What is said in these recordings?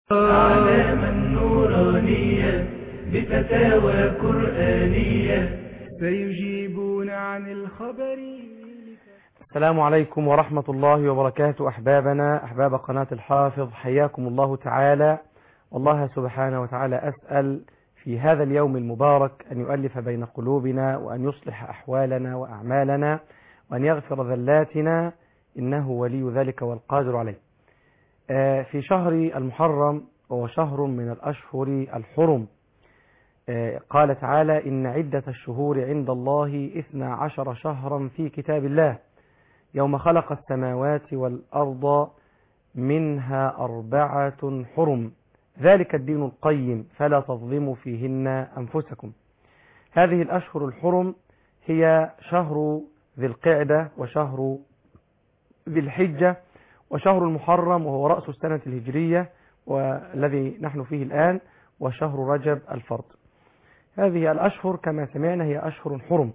علامة نورانية بفتاوى قرآنية فيجيبون عن الخبر السلام عليكم ورحمة الله وبركاته أحبابنا أحباب قناة الحافظ حياكم الله تعالى والله سبحانه وتعالى أسأل في هذا اليوم المبارك أن يؤلف بين قلوبنا وأن يصلح أحوالنا وأعمالنا وأن يغفر ذلاتنا إنه ولي ذلك والقادر عليه آه، في شهر المحرم وهو شهر من الأشهر الحرم آه، قال تعالى إن عدة الشهور عند الله إثنى عشر شهرا في كتاب الله يوم خلق السماوات والأرض منها أربعة حرم ذلك الدين القيم فلا تظلموا فيهن أنفسكم هذه الأشهر الحرم هي شهر ذي القعدة وشهر ذي الحجة وشهر المحرم وهو رأس السنة الهجرية والذي نحن فيه الآن وشهر رجب الفرد هذه الأشهر كما سمعنا هي أشهر حرم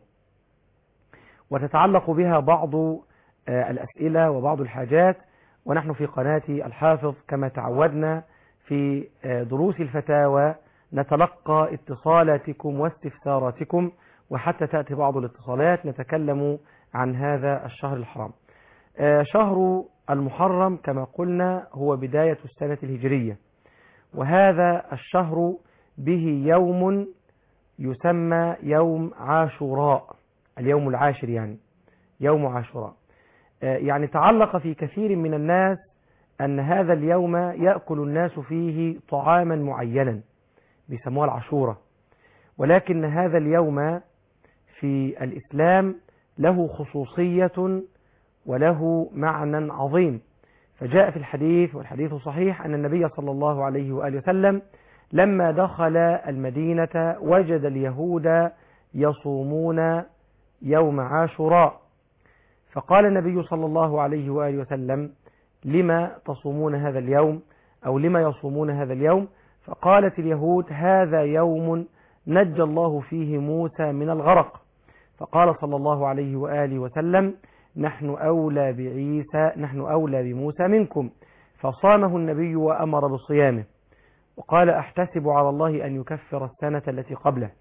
وتتعلق بها بعض آه، الأسئلة وبعض الحاجات ونحن في قناة الحافظ كما تعودنا في آه، دروس الفتاوى نتلقى اتصالاتكم واستفساراتكم وحتى تأتي بعض الاتصالات نتكلم عن هذا الشهر الحرام آه، شهر المحرم كما قلنا هو بداية السنة الهجرية وهذا الشهر به يوم يسمى يوم عاشوراء اليوم العاشر يعني يوم عاشوراء آه، يعني تعلق في كثير من الناس أن هذا اليوم يأكل الناس فيه طعاما معينا بيسموها العاشورة ولكن هذا اليوم في الإسلام له خصوصية وله معنى عظيم فجاء في الحديث والحديث صحيح أن النبي صلى الله عليه وآله وسلم لما دخل المدينة وجد اليهود يصومون يوم عاشوراء فقال النبي صلى الله عليه وآله وسلم لما تصومون هذا اليوم أو لما يصومون هذا اليوم فقالت اليهود هذا يوم نجى الله فيه موسى من الغرق فقال صلى الله عليه وآله وسلم نحن أولى بعيسى نحن أولى بموسى منكم فصامه النبي وأمر بصيامه وقال أحتسب على الله أن يكفر السنة التي قبله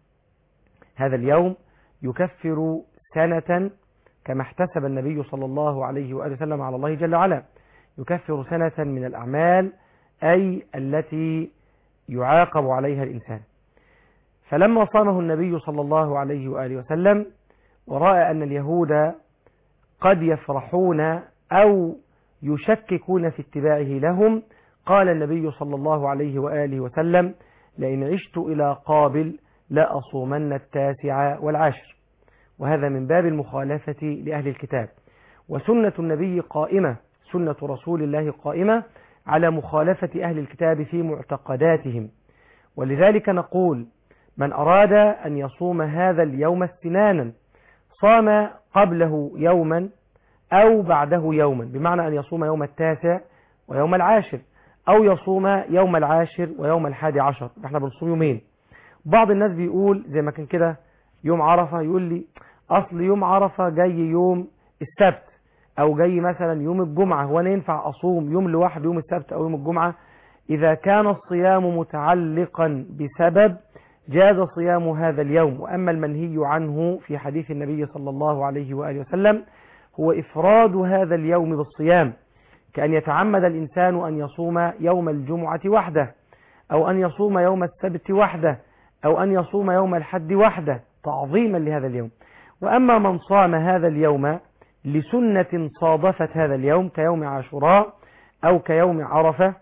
هذا اليوم يكفر سنة كما احتسب النبي صلى الله عليه وآله وسلم على الله جل وعلا يكفر سنة من الأعمال أي التي يعاقب عليها الإنسان فلما صامه النبي صلى الله عليه وآله وسلم ورأى أن اليهود قد يفرحون أو يشككون في اتباعه لهم قال النبي صلى الله عليه وآله وسلم لئن عشت إلى قابل لأصومن التاسع والعاشر وهذا من باب المخالفة لأهل الكتاب وسنة النبي قائمة سنة رسول الله قائمة على مخالفة أهل الكتاب في معتقداتهم ولذلك نقول من أراد أن يصوم هذا اليوم استنانا صام قبله يوما أو بعده يوما بمعنى أن يصوم يوم التاسع ويوم العاشر أو يصوم يوم العاشر ويوم الحادي عشر احنا بنصوم يومين بعض الناس بيقول زي ما كان كده يوم عرفة يقول لي أصل يوم عرفة جاي يوم السبت أو جاي مثلا يوم الجمعة هو أنا ينفع أصوم يوم لوحده يوم السبت أو يوم الجمعة إذا كان الصيام متعلقا بسبب جاز صيام هذا اليوم وأما المنهي عنه في حديث النبي صلى الله عليه وآله وسلم هو إفراد هذا اليوم بالصيام كأن يتعمد الإنسان أن يصوم يوم الجمعة وحده أو أن يصوم يوم السبت وحده أو أن يصوم يوم الحد وحده تعظيما لهذا اليوم وأما من صام هذا اليوم لسنة صادفت هذا اليوم كيوم عاشوراء أو كيوم عرفة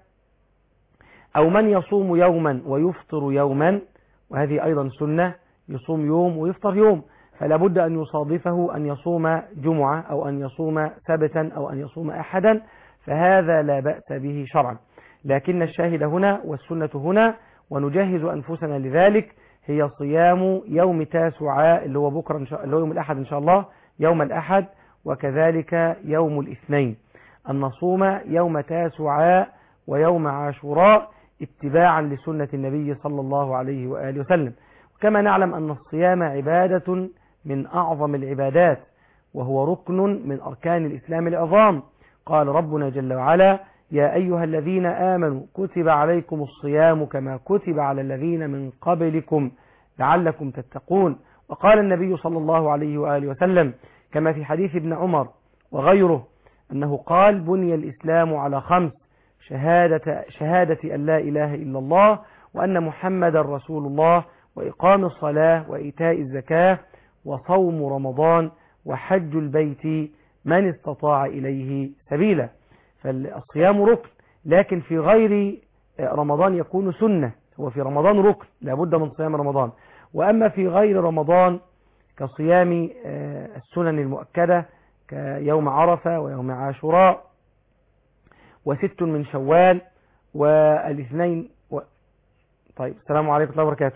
أو من يصوم يوما ويفطر يوما وهذه أيضا سنة يصوم يوم ويفطر يوم فلا بد أن يصادفه أن يصوم جمعة أو أن يصوم سبتا أو أن يصوم أحدا فهذا لا بأس به شرعا لكن الشاهد هنا والسنة هنا ونجهز أنفسنا لذلك هي صيام يوم تاسعاء اللي هو بكرة إن شاء اللي هو يوم الأحد إن شاء الله يوم الأحد وكذلك يوم الاثنين أن نصوم يوم تاسعاء ويوم عاشوراء اتباعا لسنة النبي صلى الله عليه وآله وسلم كما نعلم أن الصيام عبادة من أعظم العبادات وهو ركن من أركان الإسلام العظام قال ربنا جل وعلا يا أيها الذين آمنوا كتب عليكم الصيام كما كتب على الذين من قبلكم لعلكم تتقون وقال النبي صلى الله عليه وآله وسلم كما في حديث ابن عمر وغيره أنه قال بني الإسلام على خمس شهادة, شهادة أن لا إله إلا الله وأن محمد رسول الله وإقام الصلاة وإيتاء الزكاة وصوم رمضان وحج البيت من استطاع إليه سبيلا فالصيام ركن لكن في غير رمضان يكون سنة هو في رمضان ركن لابد من صيام رمضان وأما في غير رمضان كصيام السنن المؤكدة كيوم عرفة ويوم عاشوراء وست من شوال والاثنين و... طيب السلام عليكم ورحمة الله وبركاته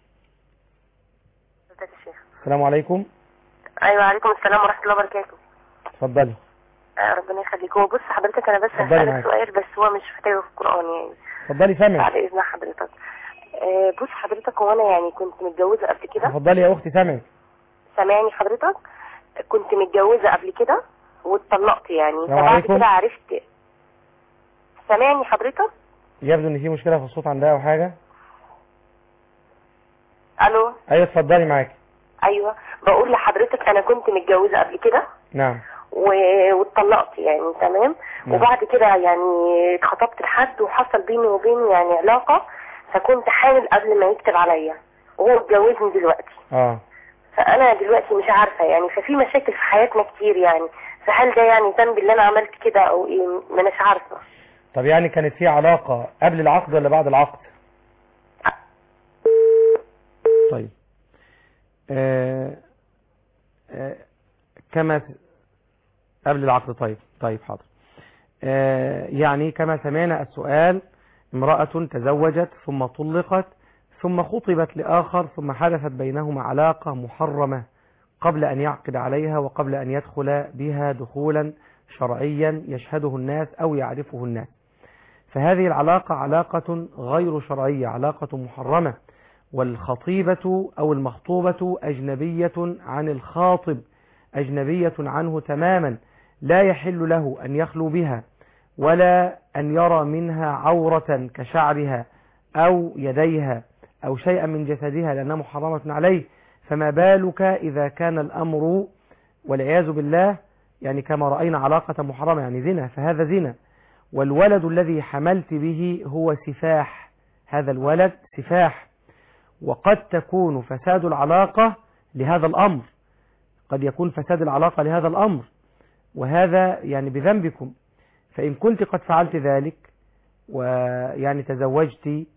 ازيك يا شيخ السلام عليكم ايوه عليكم السلام ورحمه الله وبركاته اتفضلي آه ربنا يخليك هو بص حضرتك انا بس اتفضلي هسألك معاك. سؤال بس هو مش محتاجه في القران يعني اتفضلي سامع بعد اذن حضرتك آه بص حضرتك هو انا يعني كنت متجوزه قبل كده اتفضلي يا اختي سامع سامعني حضرتك كنت متجوزه قبل كده واتطلقت يعني السلام فبعد عليكم. كده عرفت سامعني حضرتك يبدو ان في مشكلة في الصوت عندها او حاجة الو ايوه اتفضلي معاك ايوه بقول لحضرتك انا كنت متجوزه قبل كده نعم و- واتطلقت يعني تمام نعم. وبعد كده يعني اتخطبت لحد وحصل بيني وبينه يعني علاقة فكنت حامل قبل ما يكتب عليا وهو اتجوزني دلوقتي اه فانا دلوقتي مش عارفة يعني ففي مشاكل في حياتنا كتير يعني فهل ده يعني ذنب اللي انا عملت كده او ايه ما اناش عارفة طب يعني كانت في علاقة قبل العقد ولا بعد العقد طيب آه آه كما س- قبل العقد طيب طيب حاضر آه يعني كما سمعنا السؤال امرأة تزوجت ثم طلقت ثم خطبت لآخر ثم حدثت بينهما علاقة محرمة قبل أن يعقد عليها وقبل أن يدخل بها دخولا شرعيا يشهده الناس أو يعرفه الناس فهذه العلاقة علاقة غير شرعية علاقة محرمة والخطيبة أو المخطوبة أجنبية عن الخاطب أجنبية عنه تماما لا يحل له أن يخلو بها ولا أن يرى منها عورة كشعرها أو يديها أو شيئا من جسدها لأنها محرمة عليه فما بالك إذا كان الأمر والعياذ بالله يعني كما رأينا علاقة محرمة يعني زنا فهذا زنا والولد الذي حملت به هو سفاح هذا الولد سفاح وقد تكون فساد العلاقة لهذا الأمر قد يكون فساد العلاقة لهذا الأمر وهذا يعني بذنبكم فإن كنت قد فعلت ذلك ويعني تزوجت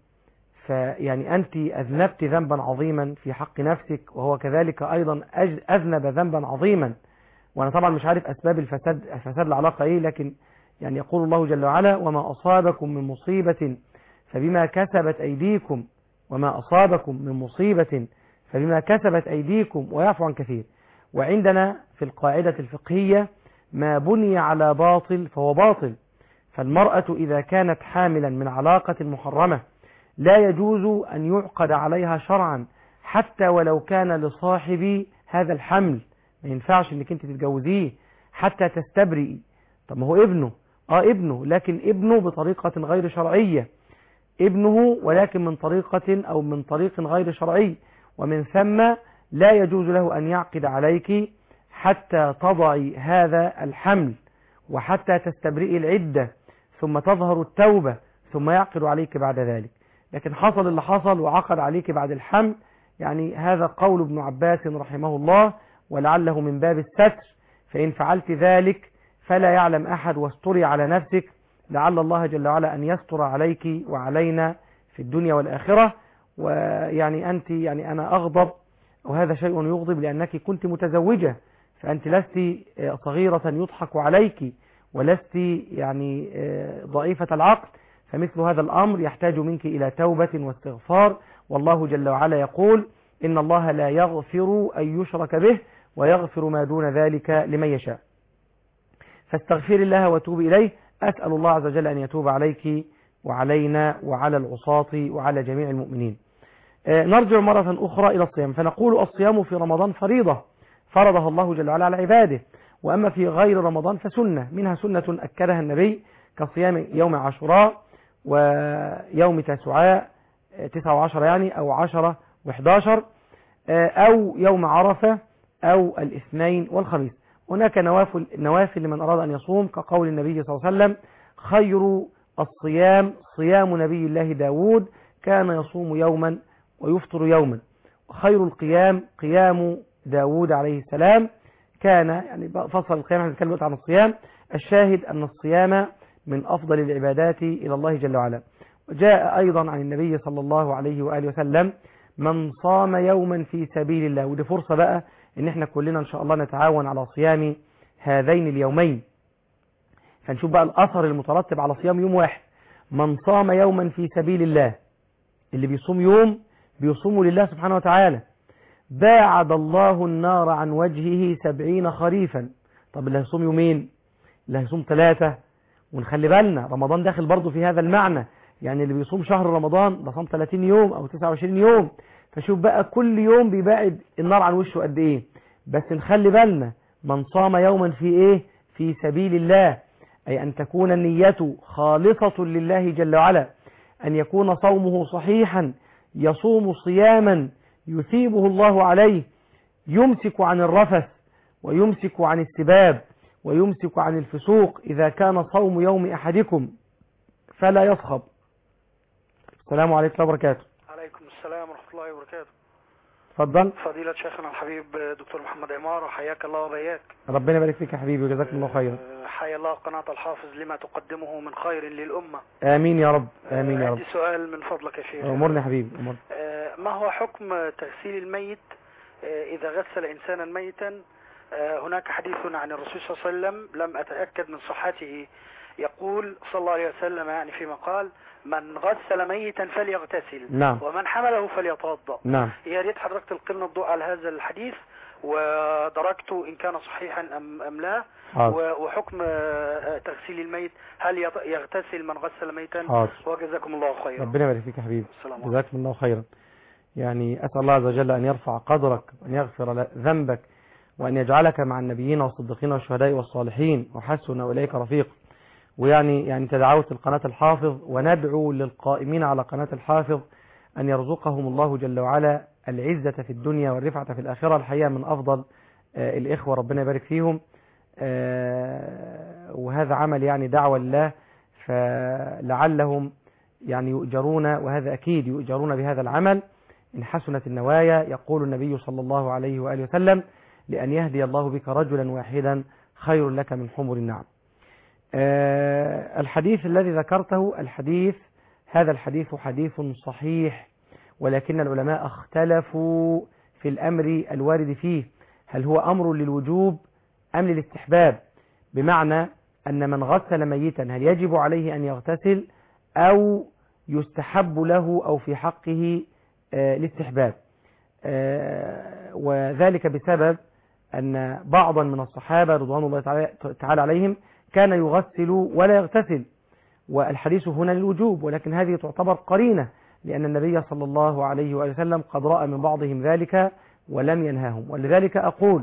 فيعني أنت أذنبت ذنبا عظيما في حق نفسك وهو كذلك أيضا أج- أذنب ذنبا عظيما وأنا طبعا مش عارف أسباب الفساد فساد العلاقة إيه لكن يعني يقول الله جل وعلا وما أصابكم من مصيبة فبما كسبت أيديكم وما أصابكم من مصيبة فبما كسبت أيديكم ويعفو عن كثير وعندنا في القاعدة الفقهية ما بني على باطل فهو باطل فالمرأة إذا كانت حاملا من علاقة محرمة لا يجوز أن يعقد عليها شرعا حتى ولو كان لصاحب هذا الحمل ما ينفعش انك انت تتجوزيه حتى تستبرئي طب ما هو ابنه اه ابنه لكن ابنه بطريقة غير شرعية ابنه ولكن من طريقة او من طريق غير شرعي ومن ثم لا يجوز له ان يعقد عليك حتى تضعي هذا الحمل وحتى تستبرئي العدة ثم تظهر التوبة ثم يعقد عليك بعد ذلك لكن حصل اللي حصل وعقد عليك بعد الحمل يعني هذا قول ابن عباس رحمه الله ولعله من باب الستر فإن فعلت ذلك فلا يعلم أحد واستري على نفسك لعل الله جل وعلا أن يستر عليك وعلينا في الدنيا والآخرة ويعني أنت يعني أنا أغضب وهذا شيء يغضب لأنك كنت متزوجة فأنت لست صغيرة يضحك عليك ولست يعني ضعيفة العقل فمثل هذا الأمر يحتاج منك إلى توبة واستغفار والله جل وعلا يقول إن الله لا يغفر أن يشرك به ويغفر ما دون ذلك لمن يشاء فاستغفر الله وتوب إليه أسأل الله عز وجل أن يتوب عليك وعلينا وعلى العصاة وعلى جميع المؤمنين نرجع مرة أخرى إلى الصيام فنقول الصيام في رمضان فريضة فرضها الله جل وعلا على عباده وأما في غير رمضان فسنة منها سنة أكدها النبي كصيام يوم عاشوراء ويوم تسعاء آه، تسعة وعشرة يعني أو عشرة وحداشر آه، أو يوم عرفة أو الاثنين والخميس هناك نوافل, نوافل لمن أراد أن يصوم كقول النبي صلى الله عليه وسلم خير الصيام صيام نبي الله داود كان يصوم يوما ويفطر يوما وخير القيام قيام داود عليه السلام كان يعني فصل القيام احنا بنتكلم دلوقتي عن الصيام الشاهد أن الصيام من أفضل العبادات إلى الله جل وعلا وجاء أيضا عن النبي صلى الله عليه وآله وسلم من صام يوما في سبيل الله ودي فرصة بقى ان احنا كلنا ان شاء الله نتعاون على صيام هذين اليومين فنشوف بقى الأثر المترتب على صيام يوم واحد من صام يوما في سبيل الله اللي بيصوم يوم بيصوم لله سبحانه وتعالى باعد الله النار عن وجهه سبعين خريفا طب اللي هيصوم يومين اللي هيصوم ثلاثة ونخلي بالنا رمضان داخل برضه في هذا المعنى يعني اللي بيصوم شهر رمضان ده صام 30 يوم او 29 يوم فشوف بقى كل يوم بيبعد النار عن وشه قد ايه بس نخلي بالنا من صام يوما في ايه في سبيل الله اي ان تكون النية خالصة لله جل وعلا ان يكون صومه صحيحا يصوم صياما يثيبه الله عليه يمسك عن الرفث ويمسك عن السباب ويمسك عن الفسوق إذا كان صوم يوم أحدكم فلا يصخب السلام عليكم ورحمة الله وبركاته عليكم السلام ورحمة الله وبركاته اتفضل فضيلة شيخنا الحبيب دكتور محمد عمارة حياك الله وبياك ربنا يبارك فيك يا حبيبي وجزاك الله خيرا آه، حيا الله قناة الحافظ لما تقدمه من خير للأمة آمين يا رب آمين يا رب عندي سؤال من فضلك يا شيخ أمرني يا حبيبي أمرني آه، ما هو حكم تغسيل الميت آه، إذا غسل إنسانا ميتا آه، هناك حديث عن الرسول صلى الله عليه وسلم لم أتأكد من صحته يقول صلى الله عليه وسلم يعني فيما قال من غسل ميتا فليغتسل نعم ومن حمله فليتوضأ نعم يا ريت حضرتك تلقينا الضوء على هذا الحديث ودركت إن كان صحيحا أم, أم لا حاضر و- وحكم آه، تغسيل الميت هل يط- يغتسل من غسل ميتا حاضر وجزاكم الله خيرا ربنا يبارك فيك يا حبيبي السلام عليكم جزاكم الله خيرا يعني أسأل الله عز وجل أن يرفع قدرك وأن يغفر ل- ذنبك وأن يجعلك مع النبيين والصديقين والشهداء والصالحين وحسن إليك رفيق ويعني يعني تدعوت القناة الحافظ وندعو للقائمين على قناة الحافظ أن يرزقهم الله جل وعلا العزة في الدنيا والرفعة في الآخرة الحقيقة من أفضل آه، الإخوة ربنا يبارك فيهم آه، وهذا عمل يعني دعوة لله فلعلهم يعني يؤجرون وهذا أكيد يؤجرون بهذا العمل إن حسنت النوايا يقول النبي صلى الله عليه وآله وسلم لأن يهدي الله بك رجلا واحدا خير لك من حمر النعم آه، الحديث الذي ذكرته الحديث هذا الحديث حديث صحيح ولكن العلماء اختلفوا في الأمر الوارد فيه هل هو أمر للوجوب أم للاستحباب بمعنى أن من غسل ميتا هل يجب عليه أن يغتسل أو يستحب له أو في حقه آه، الاستحباب آه، وذلك بسبب أن بعضا من الصحابة رضوان الله تعالى تعالى عليهم كان يغسل ولا يغتسل والحديث هنا للوجوب ولكن هذه تعتبر قرينة لأن النبي صلى الله عليه وآله وسلم قد رأى من بعضهم ذلك ولم ينهاهم ولذلك أقول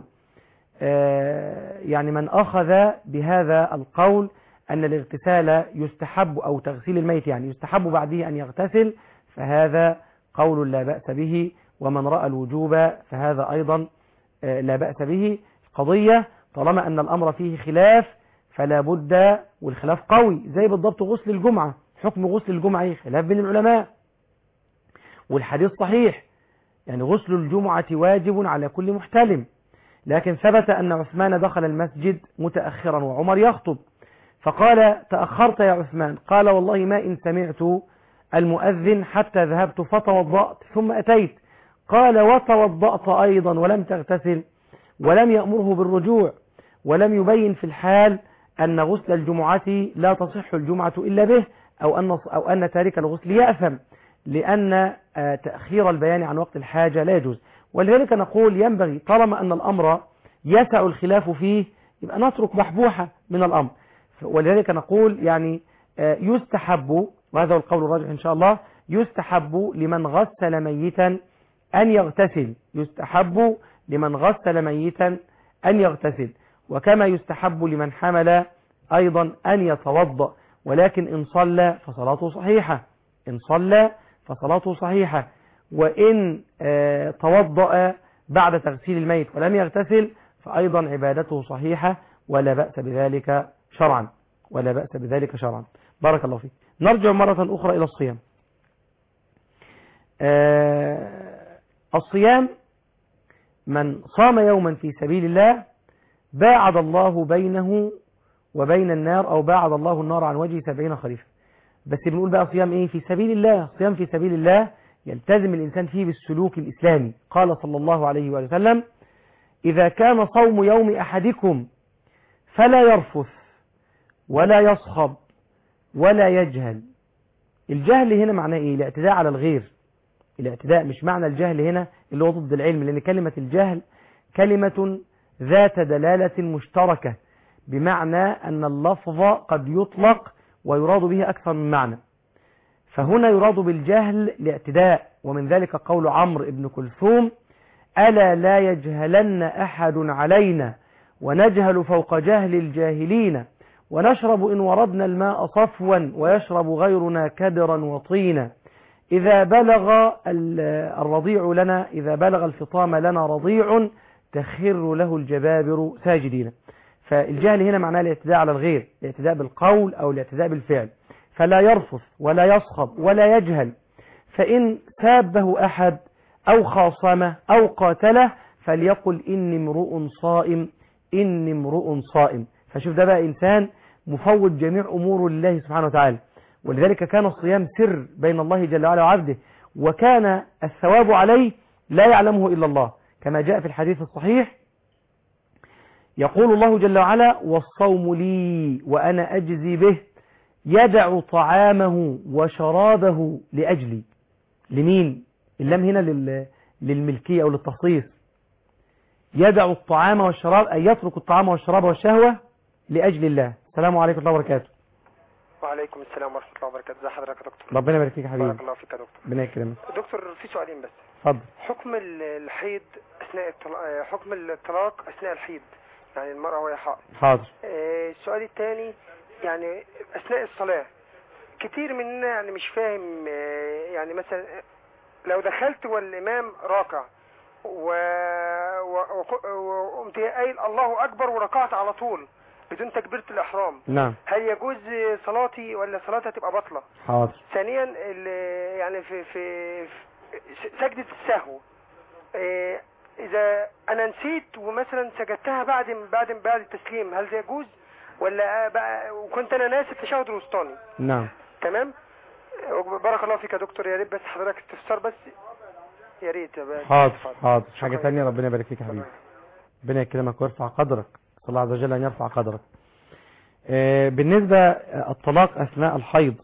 آه، يعني من أخذ بهذا القول أن الاغتسال يستحب أو تغسيل الميت يعني يستحب بعده أن يغتسل فهذا قول لا بأس به ومن رأى الوجوب فهذا أيضا آه، لا بأس به قضية طالما أن الأمر فيه خلاف فلا بد والخلاف قوي زي بالضبط غسل الجمعة حكم غسل الجمعة إيه؟ خلاف بين العلماء والحديث صحيح يعني غسل الجمعة واجب على كل محتلم لكن ثبت أن عثمان دخل المسجد متأخرا وعمر يخطب فقال تأخرت يا عثمان قال والله ما إن سمعت المؤذن حتى ذهبت فتوضأت ثم أتيت قال وتوضأت أيضا ولم تغتسل ولم يأمره بالرجوع ولم يبين في الحال أن غسل الجمعة لا تصح الجمعة إلا به أو أن, أو أن تارك الغسل يأثم لأن آه، تأخير البيان عن وقت الحاجة لا يجوز ولذلك نقول ينبغي طالما أن الأمر يسع الخلاف فيه يبقى نترك بحبوحة من الأمر ولذلك نقول يعني آه، يستحب وهذا هو القول الراجح إن شاء الله يستحب لمن غسل ميتا أن يغتسل يستحب لمن غسل ميتا أن يغتسل وكما يستحب لمن حمل أيضا أن يتوضأ ولكن إن صلى فصلاته صحيحة إن صلى فصلاته صحيحة وإن آه، توضأ بعد تغسيل الميت ولم يغتسل فأيضا عبادته صحيحة ولا بأس بذلك شرعا ولا بأس بذلك شرعا بارك الله فيك نرجع مرة أخرى إلى الصيام آه، الصيام من صام يوما في سبيل الله باعد الله بينه وبين النار أو باعد الله النار عن وجهه سبعين خريفا بس بنقول بقى صيام إيه في سبيل الله صيام في سبيل الله يلتزم الإنسان فيه بالسلوك الإسلامي قال صلى الله عليه وآله وسلم إذا كان صوم يوم أحدكم فلا يرفث ولا يصخب ولا يجهل الجهل هنا معناه إيه الاعتداء على الغير الاعتداء مش معنى الجهل هنا اللي هو ضد العلم لأن كلمة الجهل كلمة ذات دلالة مشتركة بمعنى أن اللفظ قد يطلق ويراد به أكثر من معنى فهنا يراد بالجهل الاعتداء ومن ذلك قول عمرو بن كلثوم ألا لا يجهلن أحد علينا ونجهل فوق جهل الجاهلين ونشرب إن وردنا الماء صفوا ويشرب غيرنا كدرا وطينا إذا بلغ ال- الرضيع لنا إذا بلغ الفطام لنا رضيع تخر له الجبابر ساجدين فالجهل هنا معناه الاعتداء على الغير الاعتداء بالقول أو الاعتداء بالفعل فلا يرفث ولا يصخب ولا يجهل فإن سابه أحد أو خاصمه أو قاتله فليقل إني امرؤ صائم إني امرؤ صائم فشوف ده بقى إنسان مفوض جميع أموره لله سبحانه وتعالى ولذلك كان الصيام سر بين الله جل وعلا وعبده وكان الثواب عليه لا يعلمه إلا الله كما جاء في الحديث الصحيح يقول الله جل وعلا والصوم لي وأنا أجزي به يدع طعامه وشرابه لأجلي لمين اللام هنا لل... للملكية أو للتخصيص يدع الطعام والشراب أي يترك الطعام والشراب والشهوة لأجل الله السلام عليكم ورحمة الله وبركاته وعليكم السلام ورحمة الله وبركاته ازي حضرتك يا دكتور ربنا يبارك فيك يا بارك حبيبي الله فيك يا دكتور ربنا يكرمك دكتور في سؤالين بس اتفضل حكم ال- الحيض اثناء الطلاق حكم الطلاق اثناء الحيض يعني المرأة وهي حائض حاضر آه، السؤال الثاني يعني اثناء الصلاة كتير مننا يعني مش فاهم آه، يعني مثلا لو دخلت والامام راكع و... و... وق- وقمت قايل الله اكبر وركعت على طول بدون تكبيرة الاحرام نعم هل يجوز صلاتي ولا صلاتي هتبقى باطلة حاضر ثانيا ال- يعني في في, في سجدة السهو إيه، اذا انا نسيت ومثلا سجدتها بعد بعد بعد التسليم هل ده يجوز ولا بقى وكنت انا ناسي التشهد الوسطاني نعم تمام بارك الله فيك يا دكتور يا ريت بس حضرتك استفسار بس يا ريت يا باشا حاضر اتفضل. حاضر شكراً حاجة ثانية ربنا يبارك فيك يا حبيبي ربنا يكرمك ويرفع قدرك صلى الله عز وجل أن يرفع قدرك آه، بالنسبة آه، الطلاق أثناء الحيض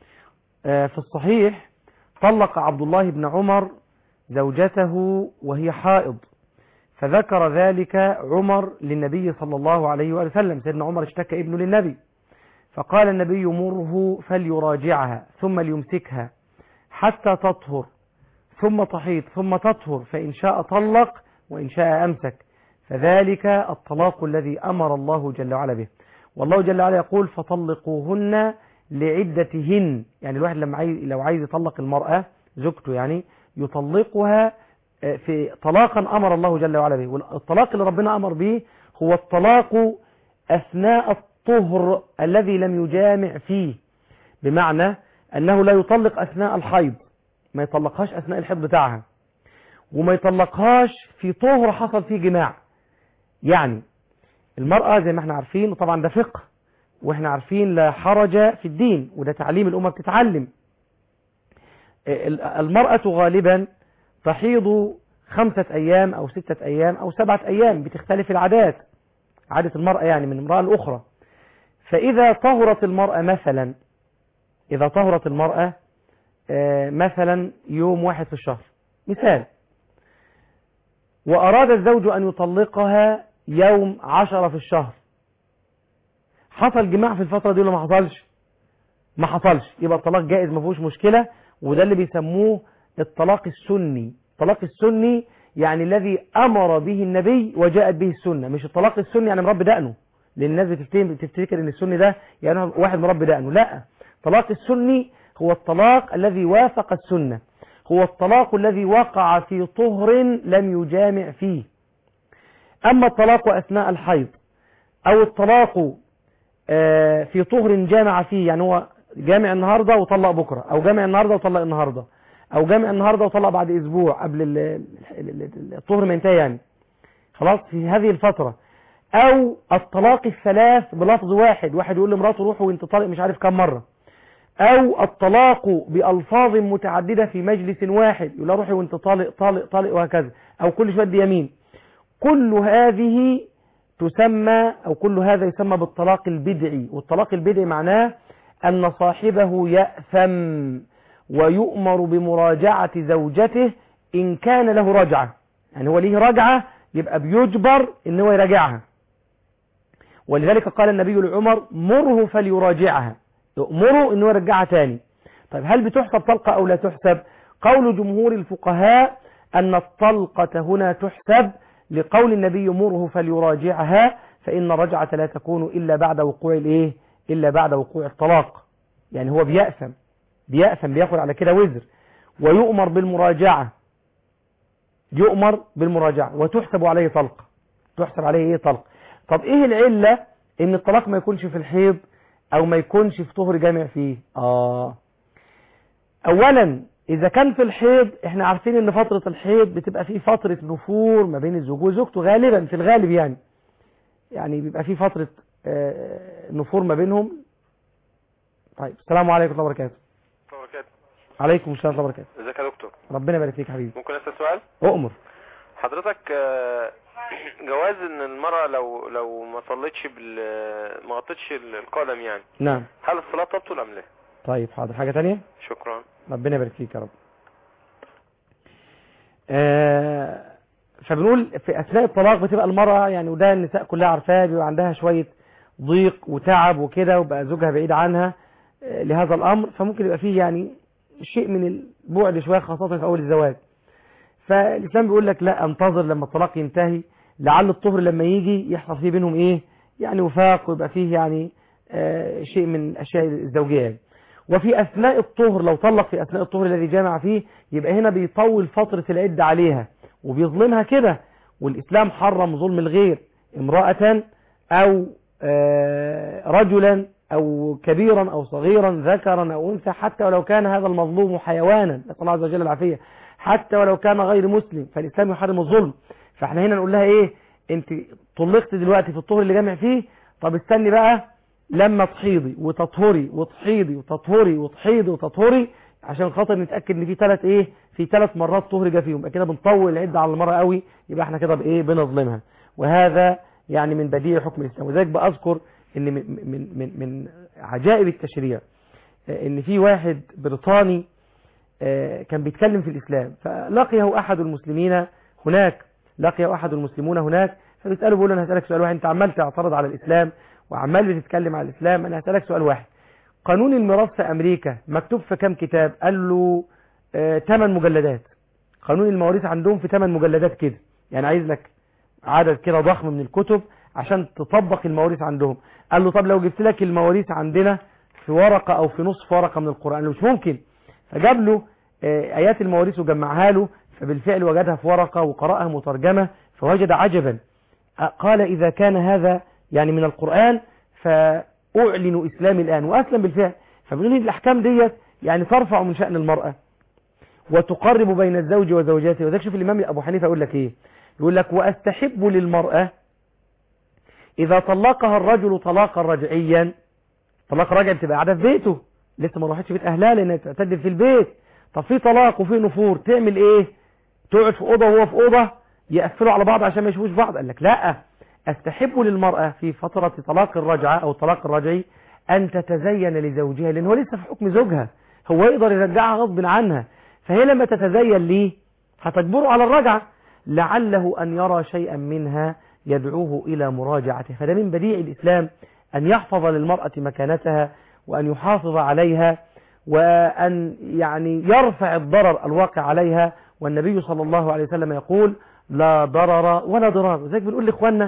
آه، في الصحيح طلق عبد الله بن عمر زوجته وهي حائض فذكر ذلك عمر للنبي صلى الله عليه وآله وسلم سيدنا عمر اشتكى ابنه للنبي فقال النبي مره فليراجعها ثم ليمسكها حتى تطهر ثم تحيض ثم تطهر فإن شاء طلق وإن شاء أمسك فذلك الطلاق الذي أمر الله جل وعلا به والله جل وعلا يقول فطلقوهن لعدتهن يعني الواحد لما عايز لو عايز يطلق المرأة زوجته يعني يطلقها آه، في طلاقا أمر الله جل وعلا به والطلاق اللي ربنا أمر به هو الطلاق أثناء الطهر الذي لم يجامع فيه بمعنى أنه لا يطلق أثناء الحيض ما يطلقهاش أثناء الحيض بتاعها وما يطلقهاش في طهر حصل فيه جماع يعني المرأة زي ما احنا عارفين وطبعا ده فقه واحنا عارفين لا حرج في الدين وده تعليم الأمة بتتعلم ال- المرأة غالبا تحيض خمسة أيام أو ستة أيام أو سبعة أيام بتختلف العادات عادة المرأة يعني من امرأة لأخرى فإذا طهرت المرأة مثلا إذا طهرت المرأة آه، مثلا يوم واحد في الشهر مثال وأراد الزوج أن يطلقها يوم عشرة في الشهر حصل جماع في الفترة دي ولا ما حصلش ما حصلش يبقى الطلاق جائز ما فيهوش مشكلة وده اللي بيسموه الطلاق السني الطلاق السني يعني الذي أمر به النبي وجاءت به السنة مش الطلاق السني يعني مربي دقنه لان الناس بتفتكر بتفتكر ان السني ده يعني واحد مربي دقنه لا طلاق السني هو الطلاق الذي وافق السنة هو الطلاق الذي وقع في طهر لم يجامع فيه أما الطلاق أثناء الحيض أو الطلاق آه، في طهر جامع فيه يعني هو جامع النهاردة وطلق بكرة أو جامع النهاردة وطلق النهاردة أو جامع النهاردة وطلق بعد أسبوع قبل ال- ال- ال- الطهر ما ينتهي يعني خلاص في هذه الفترة أو الطلاق الثلاث بلفظ واحد واحد يقول لمراته روح وانت طالق مش عارف كم مرة أو الطلاق بألفاظ متعددة في مجلس واحد يقول لها روحي وانت طالق طالق طالق وهكذا أو كل شوية دي يمين كل هذه تسمى أو كل هذا يسمى بالطلاق البدعي والطلاق البدعي معناه أن صاحبه يأثم ويؤمر بمراجعة زوجته إن كان له رجعة يعني هو ليه رجعة يبقى بيجبر إن هو يراجعها ولذلك قال النبي لعمر مره فليراجعها يأمره إنه يرجعها تاني طيب هل بتحسب طلقة أو لا تحسب قول جمهور الفقهاء أن الطلقة هنا تحسب لقول النبي مره فليراجعها فإن الرجعة لا تكون إلا بعد وقوع الإيه إلا بعد وقوع الطلاق يعني هو بيأثم بيأثم بياخد على كده وزر ويؤمر بالمراجعة يؤمر بالمراجعة وتحسب عليه طلقة تحسب عليه ايه طلق طب ايه العلة ان الطلاق ما يكونش في الحيض او ما يكونش في طهر جامع فيه اه اولا اذا كان في الحيض احنا عارفين ان فترة الحيض بتبقى فيه فترة نفور ما بين الزوج وزوجته غالبا في الغالب يعني يعني بيبقى فيه فترة آه، نفور ما بينهم طيب السلام عليكم ورحمة الله وبركاته وبركاته عليكم السلام ورحمة الله وبركاته ازيك يا دكتور ربنا يبارك فيك حبيبي ممكن اسال سؤال اؤمر حضرتك آه، جواز ان المرأة لو لو ما صلتش بال ما غطتش القدم يعني نعم هل الصلاة تبطل ام لا طيب حاضر حاجة تانية شكرا ربنا يبارك فيك يا رب آه فبنقول في اثناء الطلاق بتبقى المرأة يعني وده النساء كلها عارفاه بيبقى عندها شوية ضيق وتعب وكده وبقى زوجها بعيد عنها آه لهذا الامر فممكن يبقى فيه يعني شيء من البعد شوية خاصة في اول الزواج فالاسلام بيقول لك لا انتظر لما الطلاق ينتهي لعل الطهر لما يجي يحصل فيه بينهم ايه يعني وفاق ويبقى فيه يعني آه شيء من الاشياء الزوجية يعني. وفي أثناء الطهر لو طلق في أثناء الطهر الذي جامع فيه يبقى هنا بيطول فترة العدة عليها وبيظلمها كده والإسلام حرم ظلم الغير امرأة أو آه، رجلا أو كبيرا أو صغيرا ذكرا أو أنثى حتى ولو كان هذا المظلوم حيوانا نسأل الله عز وجل العافية حتى ولو كان غير مسلم فالإسلام يحرم الظلم فاحنا هنا نقول لها إيه أنت طلقت دلوقتي في الطهر اللي جامع فيه طب استني بقى لما تحيضي وتطهري وتحيضي وتطهري وتحيضي وتطهري عشان خاطر نتاكد ان في ثلاث ايه في ثلاث مرات طهر جه فيهم يبقى كده بنطول العده على المراه قوي يبقى احنا كده بايه بنظلمها وهذا يعني من بديع حكم الاسلام وذلك بأذكر ان من من من, من عجائب التشريع آه، ان في واحد بريطاني آه، كان بيتكلم في الاسلام فلقيه احد المسلمين هناك لقيه احد المسلمون هناك فبيساله بيقول له انا هسالك سؤال واحد انت عمال تعترض على الاسلام وعمال بتتكلم على الإسلام أنا هسألك سؤال واحد قانون الميراث في أمريكا مكتوب في كام كتاب قال له 8 مجلدات قانون المواريث عندهم في 8 مجلدات كده يعني عايز لك عدد كده ضخم من الكتب عشان تطبق المواريث عندهم قال له طب لو جبت لك المواريث عندنا في ورقة أو في نصف ورقة من القرآن قال له مش ممكن فجاب له آه، آيات المواريث وجمعها له فبالفعل وجدها في ورقة وقرأها مترجمة فوجد عجبا آه، قال إذا كان هذا يعني من القرآن فأعلن إسلامي الآن وأسلم بالفعل فبنقول إن الأحكام ديت يعني ترفع من شأن المرأة وتقرب بين الزوج وزوجاته وذلك شوف الإمام أبو حنيفة يقول لك إيه يقول لك وأستحب للمرأة إذا طلقها الرجل طلاقا رجعيا طلاق رجع بتبقى قاعدة في بيته لسه ما راحتش بيت أهلها لأنها تعتدل في البيت طب في طلاق وفي نفور تعمل إيه تقعد في أوضة وهو في أوضة يقفلوا على بعض عشان ما يشوفوش بعض قال لك لا استحب للمرأة في فترة طلاق الرجعة أو الطلاق الرجعي أن تتزين لزوجها لأن هو لسه في حكم زوجها هو يقدر يرجعها غصب عنها فهي لما تتزين ليه هتجبره على الرجعة لعله أن يرى شيئا منها يدعوه إلى مراجعته فده من بديع الإسلام أن يحفظ للمرأة مكانتها وأن يحافظ عليها وأن يعني يرفع الضرر الواقع عليها والنبي صلى الله عليه وسلم يقول لا ضرر ولا ضرار وذلك بنقول لإخواننا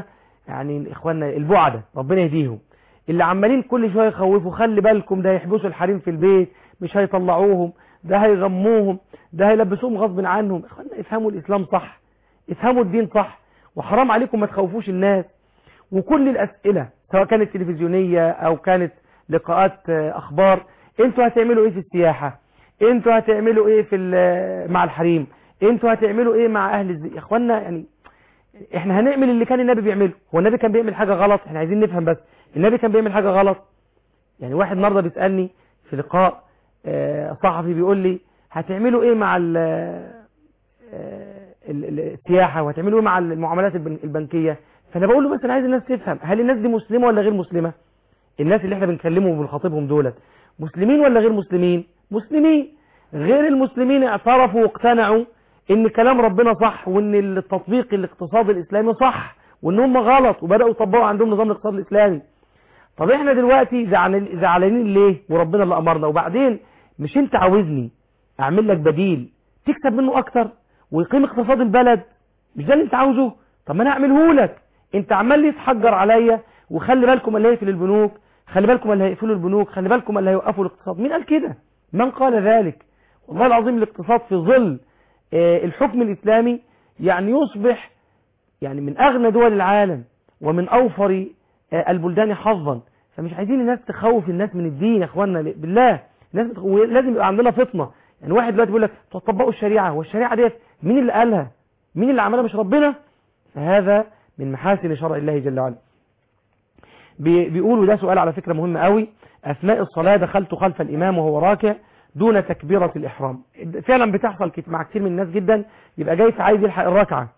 يعني اخواننا البعدة ربنا يهديهم اللي عمالين كل شويه يخوفوا خلي بالكم ده هيحبسوا الحريم في البيت مش هيطلعوهم ده هيغموهم ده هيلبسوهم غصب عنهم اخوانا افهموا الاسلام صح افهموا الدين صح وحرام عليكم ما تخوفوش الناس وكل الاسئله سواء كانت تلفزيونيه او كانت لقاءات آه، اخبار انتوا هتعملوا ايه في السياحه انتوا هتعملوا ايه في ال- مع الحريم انتوا هتعملوا ايه مع اهل الزي يا اخوانا يعني احنا هنعمل اللي كان النبي بيعمله هو النبي كان بيعمل حاجه غلط احنا عايزين نفهم بس النبي كان بيعمل حاجه غلط يعني واحد النهارده بيسالني في لقاء آه، صحفي بيقول لي هتعملوا ايه مع ال- آه، ال- ال- السياحه وهتعملوا ايه مع المعاملات البن- البنكيه فانا بقول له بس انا عايز الناس تفهم هل الناس دي مسلمه ولا غير مسلمه الناس اللي احنا بنكلمهم وبنخاطبهم دولت مسلمين ولا غير مسلمين مسلمين غير المسلمين اعترفوا واقتنعوا ان كلام ربنا صح وان التطبيق الاقتصادي الاسلامي صح وان هم غلط وبداوا يطبقوا عندهم نظام الاقتصاد الاسلامي طب احنا دلوقتي زعلان- زعلانين ليه وربنا اللي امرنا وبعدين مش انت عاوزني اعمل لك بديل تكسب منه اكتر ويقيم اقتصاد البلد مش ده اللي انت عاوزه طب ما انا اعمله لك انت عمال لي تحجر عليا وخلي بالكم اللي هيقفل البنوك خلي بالكم اللي هيقفلوا البنوك خلي بالكم اللي هيوقفوا الاقتصاد مين قال كده من قال ذلك والله العظيم الاقتصاد في ظل آه، الحكم الاسلامي يعني يصبح يعني من اغنى دول العالم ومن اوفر آه، البلدان حظا فمش عايزين الناس تخوف الناس من الدين يا اخوانا ل- بالله الناس بتخ... لازم يبقى عندنا فطنه يعني واحد دلوقتي بيقول لك تطبقوا الشريعه والشريعه ديت مين اللي قالها مين اللي عملها مش ربنا فهذا من محاسن شرع الله جل وعلا بي- بيقولوا ده سؤال على فكرة مهم قوي أثناء الصلاة دخلت خلف الإمام وهو راكع دون تكبيرة الإحرام فعلا بتحصل كت- مع كتير من الناس جدا يبقى جاي عايز يلحق الركعة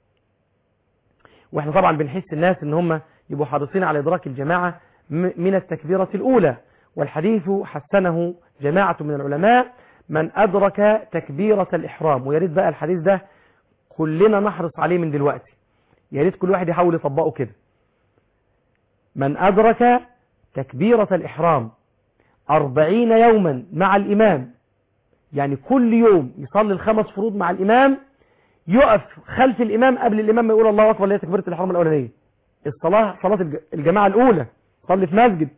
واحنا طبعا بنحس الناس ان هم يبقوا حريصين على إدراك الجماعة م- من التكبيرة الأولى والحديث حسنه جماعة من العلماء من أدرك تكبيرة الإحرام ويا ريت بقى الحديث ده كلنا نحرص عليه من دلوقتي يا ريت كل واحد يحاول يطبقه كده من أدرك تكبيرة الإحرام أربعين يوما مع الإمام يعني كل يوم يصلي الخمس فروض مع الإمام يقف خلف الإمام قبل الإمام ما يقول الله أكبر اللي هي تكبيرة الإحرام الأولانية الصلاة صلاة الج- الجماعة الأولى صلي في مسجد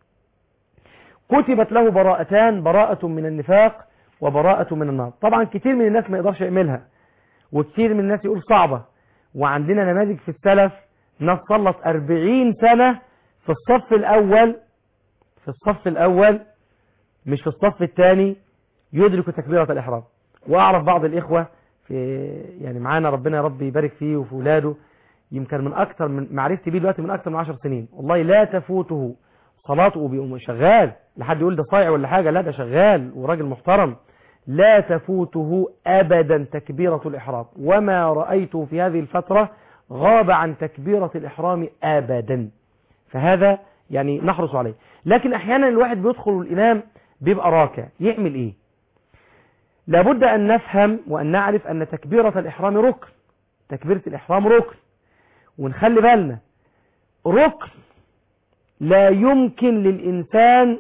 كتبت له براءتان براءة من النفاق وبراءة من النار طبعا كتير من الناس ما يقدرش يعملها وكتير من الناس يقول صعبة وعندنا نماذج في السلف ناس صلت أربعين سنة في الصف الأول في الصف الأول مش في الصف الثاني يدرك تكبيرة الإحرام وأعرف بعض الإخوة في يعني معانا ربنا يا رب يبارك فيه وفي ولاده يمكن من أكثر من معرفتي بيه دلوقتي من أكثر من عشر سنين والله لا تفوته صلاته وبيقوم شغال لحد يقول ده صايع ولا حاجة لا ده شغال وراجل محترم لا تفوته أبدا تكبيرة الإحرام وما رأيته في هذه الفترة غاب عن تكبيرة الإحرام أبدا فهذا يعني نحرص عليه لكن أحيانا الواحد بيدخل الإمام بيبقى راكع يعمل إيه لابد أن نفهم وأن نعرف أن تكبيرة الإحرام ركن تكبيرة الإحرام ركن ونخلي بالنا ركن لا يمكن للإنسان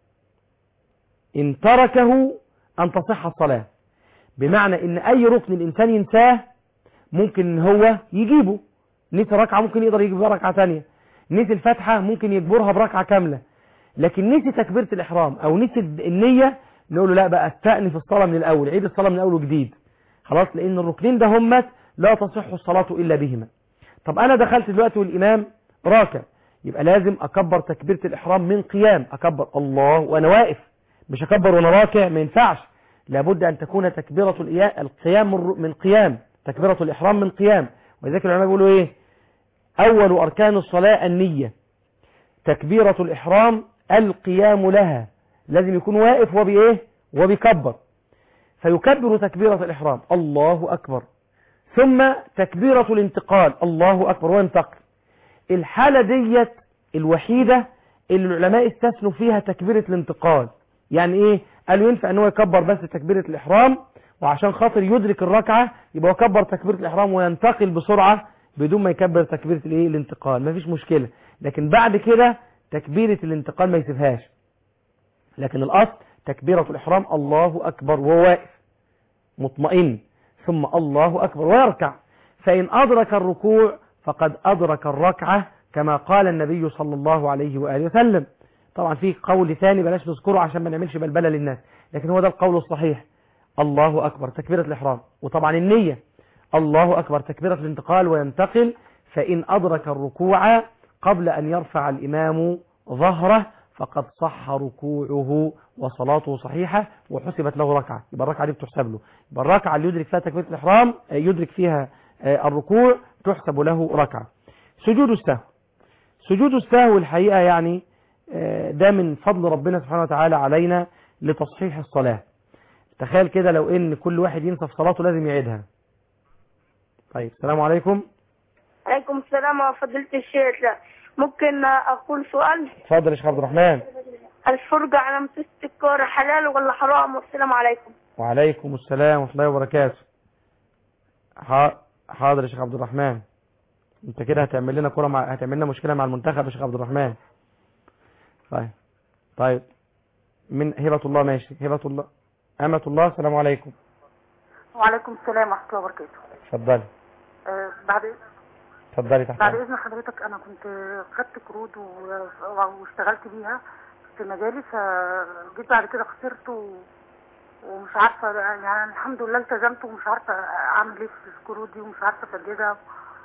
إن تركه أن تصح الصلاة بمعنى إن أي ركن الإنسان ينساه ممكن إن هو يجيبه نسي ركعة ممكن يقدر يجيب ركعة تانية نسي الفاتحة ممكن يجبرها بركعة كاملة لكن نسي تكبيرة الإحرام أو نسي النية نقول له لا بقى استأنف الصلاة من الأول عيد الصلاة من الأول وجديد خلاص لأن الركنين ده همت لا تصح الصلاة إلا بهما طب أنا دخلت دلوقتي والإمام راكع يبقى لازم أكبر تكبيرة الإحرام من قيام أكبر الله وأنا واقف مش أكبر وأنا راكع ما ينفعش لابد أن تكون تكبيرة الإيا- القيام من- من قيام تكبيرة الإحرام من قيام ولذلك العلماء بيقولوا إيه أول أركان الصلاة النية تكبيرة الإحرام القيام لها لازم يكون واقف وبإيه وبيكبر فيكبر تكبيرة الإحرام الله أكبر ثم تكبيرة الانتقال الله أكبر وينتقل الحالة ديت الوحيدة اللي العلماء استثنوا فيها تكبيرة الانتقال يعني ايه قالوا ينفع ان هو يكبر بس تكبيرة الإحرام وعشان خاطر يدرك الركعة يبقى هو يكبر تكبيرة الإحرام وينتقل بسرعة بدون ما يكبر تكبيرة الايه الانتقال مفيش مشكلة لكن بعد كده تكبيرة الانتقال ما يسيبهاش لكن الأصل تكبيرة الإحرام الله أكبر وهو واقف مطمئن ثم الله أكبر ويركع فإن أدرك الركوع فقد أدرك الركعة كما قال النبي صلى الله عليه وآله وسلم طبعا في قول ثاني بلاش نذكره عشان ما نعملش بلبلة للناس لكن هو ده القول الصحيح الله أكبر تكبيرة الإحرام وطبعا النية الله أكبر تكبيرة الانتقال وينتقل فإن أدرك الركوع قبل أن يرفع الإمام ظهره فقد صح ركوعه وصلاته صحيحة وحسبت له ركعة يبقى الركعة دي بتحسب له يبقى الركعة اللي يدرك فيها تكبيرة الإحرام آه، يدرك فيها آه، الركوع تحسب له ركعة سجود السهو سجود السهو الحقيقة يعني آه، ده من فضل ربنا سبحانه وتعالى علينا لتصحيح الصلاة تخيل كده لو ان كل واحد ينسى في صلاته لازم يعيدها طيب السلام عليكم عليكم السلام وفضيلة الشيخ لا. ممكن أقول سؤال اتفضل يا شيخ عبد الرحمن الفرجة على مسلسل الكورة حلال ولا حرام والسلام عليكم وعليكم السلام ورحمة الله وبركاته ح- حاضر يا شيخ عبد الرحمن انت كده هتعمل لنا كرة مع هتعمل لنا مشكلة مع المنتخب يا شيخ عبد الرحمن طيب طيب من هبة الله ماشي هبة الله أمة الله السلام عليكم وعليكم السلام ورحمة الله وبركاته اتفضلي آه بعد اتفضلي تحت بعد أمرك. إذن حضرتك أنا كنت خدت قروض و- واشتغلت بيها في مجالي فجيت بعد كده خسرت و... ومش عارفة يعني الحمد لله التزمت ومش عارفة أعمل إيه في القروض دي ومش عارفة أسددها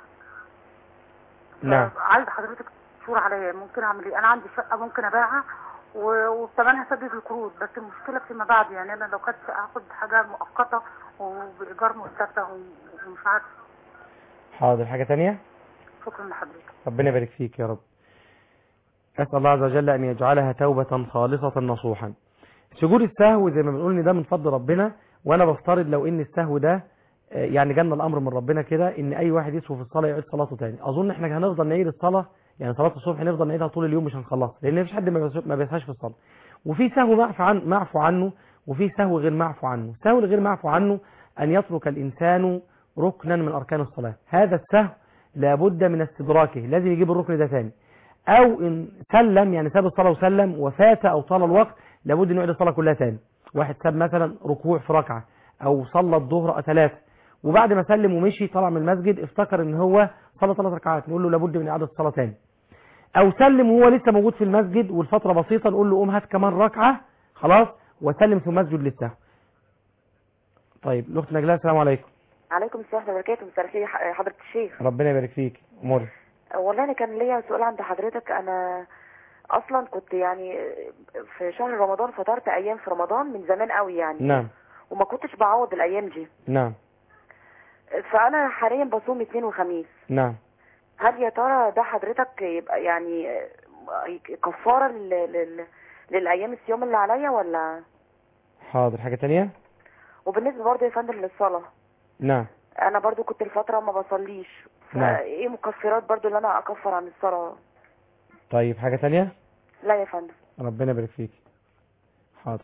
نعم عايزة حضرتك تشور عليا ممكن أعمل إيه أنا عندي شقة ممكن أبيعها و- وبثمنها أسدد القروض بس المشكلة فيما بعد يعني أنا لو خدت شقة هاخد حاجة مؤقتة وبإيجار مرتفع ومش عارفة حاضر حاجة تانية شكرا لحضرتك ربنا يبارك فيك يا رب أسأل الله عز وجل أن يجعلها توبة خالصة نصوحا سجود السهو زي ما بنقول ان ده من فضل ربنا وانا بفترض لو ان السهو ده آه، يعني جالنا الامر من ربنا كده ان اي واحد يسهو في الصلاه يعيد صلاته تاني اظن احنا هنفضل نعيد الصلاه يعني صلاه الصبح نفضل نعيدها طول اليوم مش هنخلصها لان مفيش حد ما بيس- ما بيسهاش في الصلاه وفي سهو معفو عن معفو عنه وفي سهو غير معفو عنه السهو الغير معفو عنه ان يترك الانسان ركنا من اركان الصلاه هذا السهو لابد من استدراكه لازم يجيب الركن ده تاني او ان سلم يعني ساب الصلاه وسلم وفات او طال الوقت لابد انه يعيد الصلاه كلها تاني واحد ساب مثلا ركوع في ركعه او صلى الظهر ثلاث وبعد ما سلم ومشي طلع من المسجد افتكر ان هو صلى ثلاث ركعات نقول له لابد من اعاده الصلاه تاني او سلم وهو لسه موجود في المسجد والفتره بسيطه نقول له قوم هات كمان ركعه خلاص وسلم في مسجد للسهو طيب الاخت نجلاء السلام عليكم عليكم السلام ورحمة الله وبركاته مساء الخير ح- حضرة الشيخ ربنا يبارك فيك اموري والله أنا كان ليا سؤال عند حضرتك أنا أصلا كنت يعني في شهر رمضان فطرت أيام في رمضان من زمان قوي يعني نعم وما كنتش بعوض الأيام دي نعم فأنا حاليا بصوم اثنين وخميس نعم هل يا ترى ده حضرتك يبقى يعني كفارة لل... لل... للأيام الصيام اللي عليا ولا حاضر حاجه تانية وبالنسبة برضه يا فندم للصلاة نعم أنا برضه كنت الفترة ما بصليش نعم. فإيه مكفرات برضه اللي أنا أكفر عن الصلاة طيب حاجه تانية لا يا فندم ربنا يبارك فيك حاضر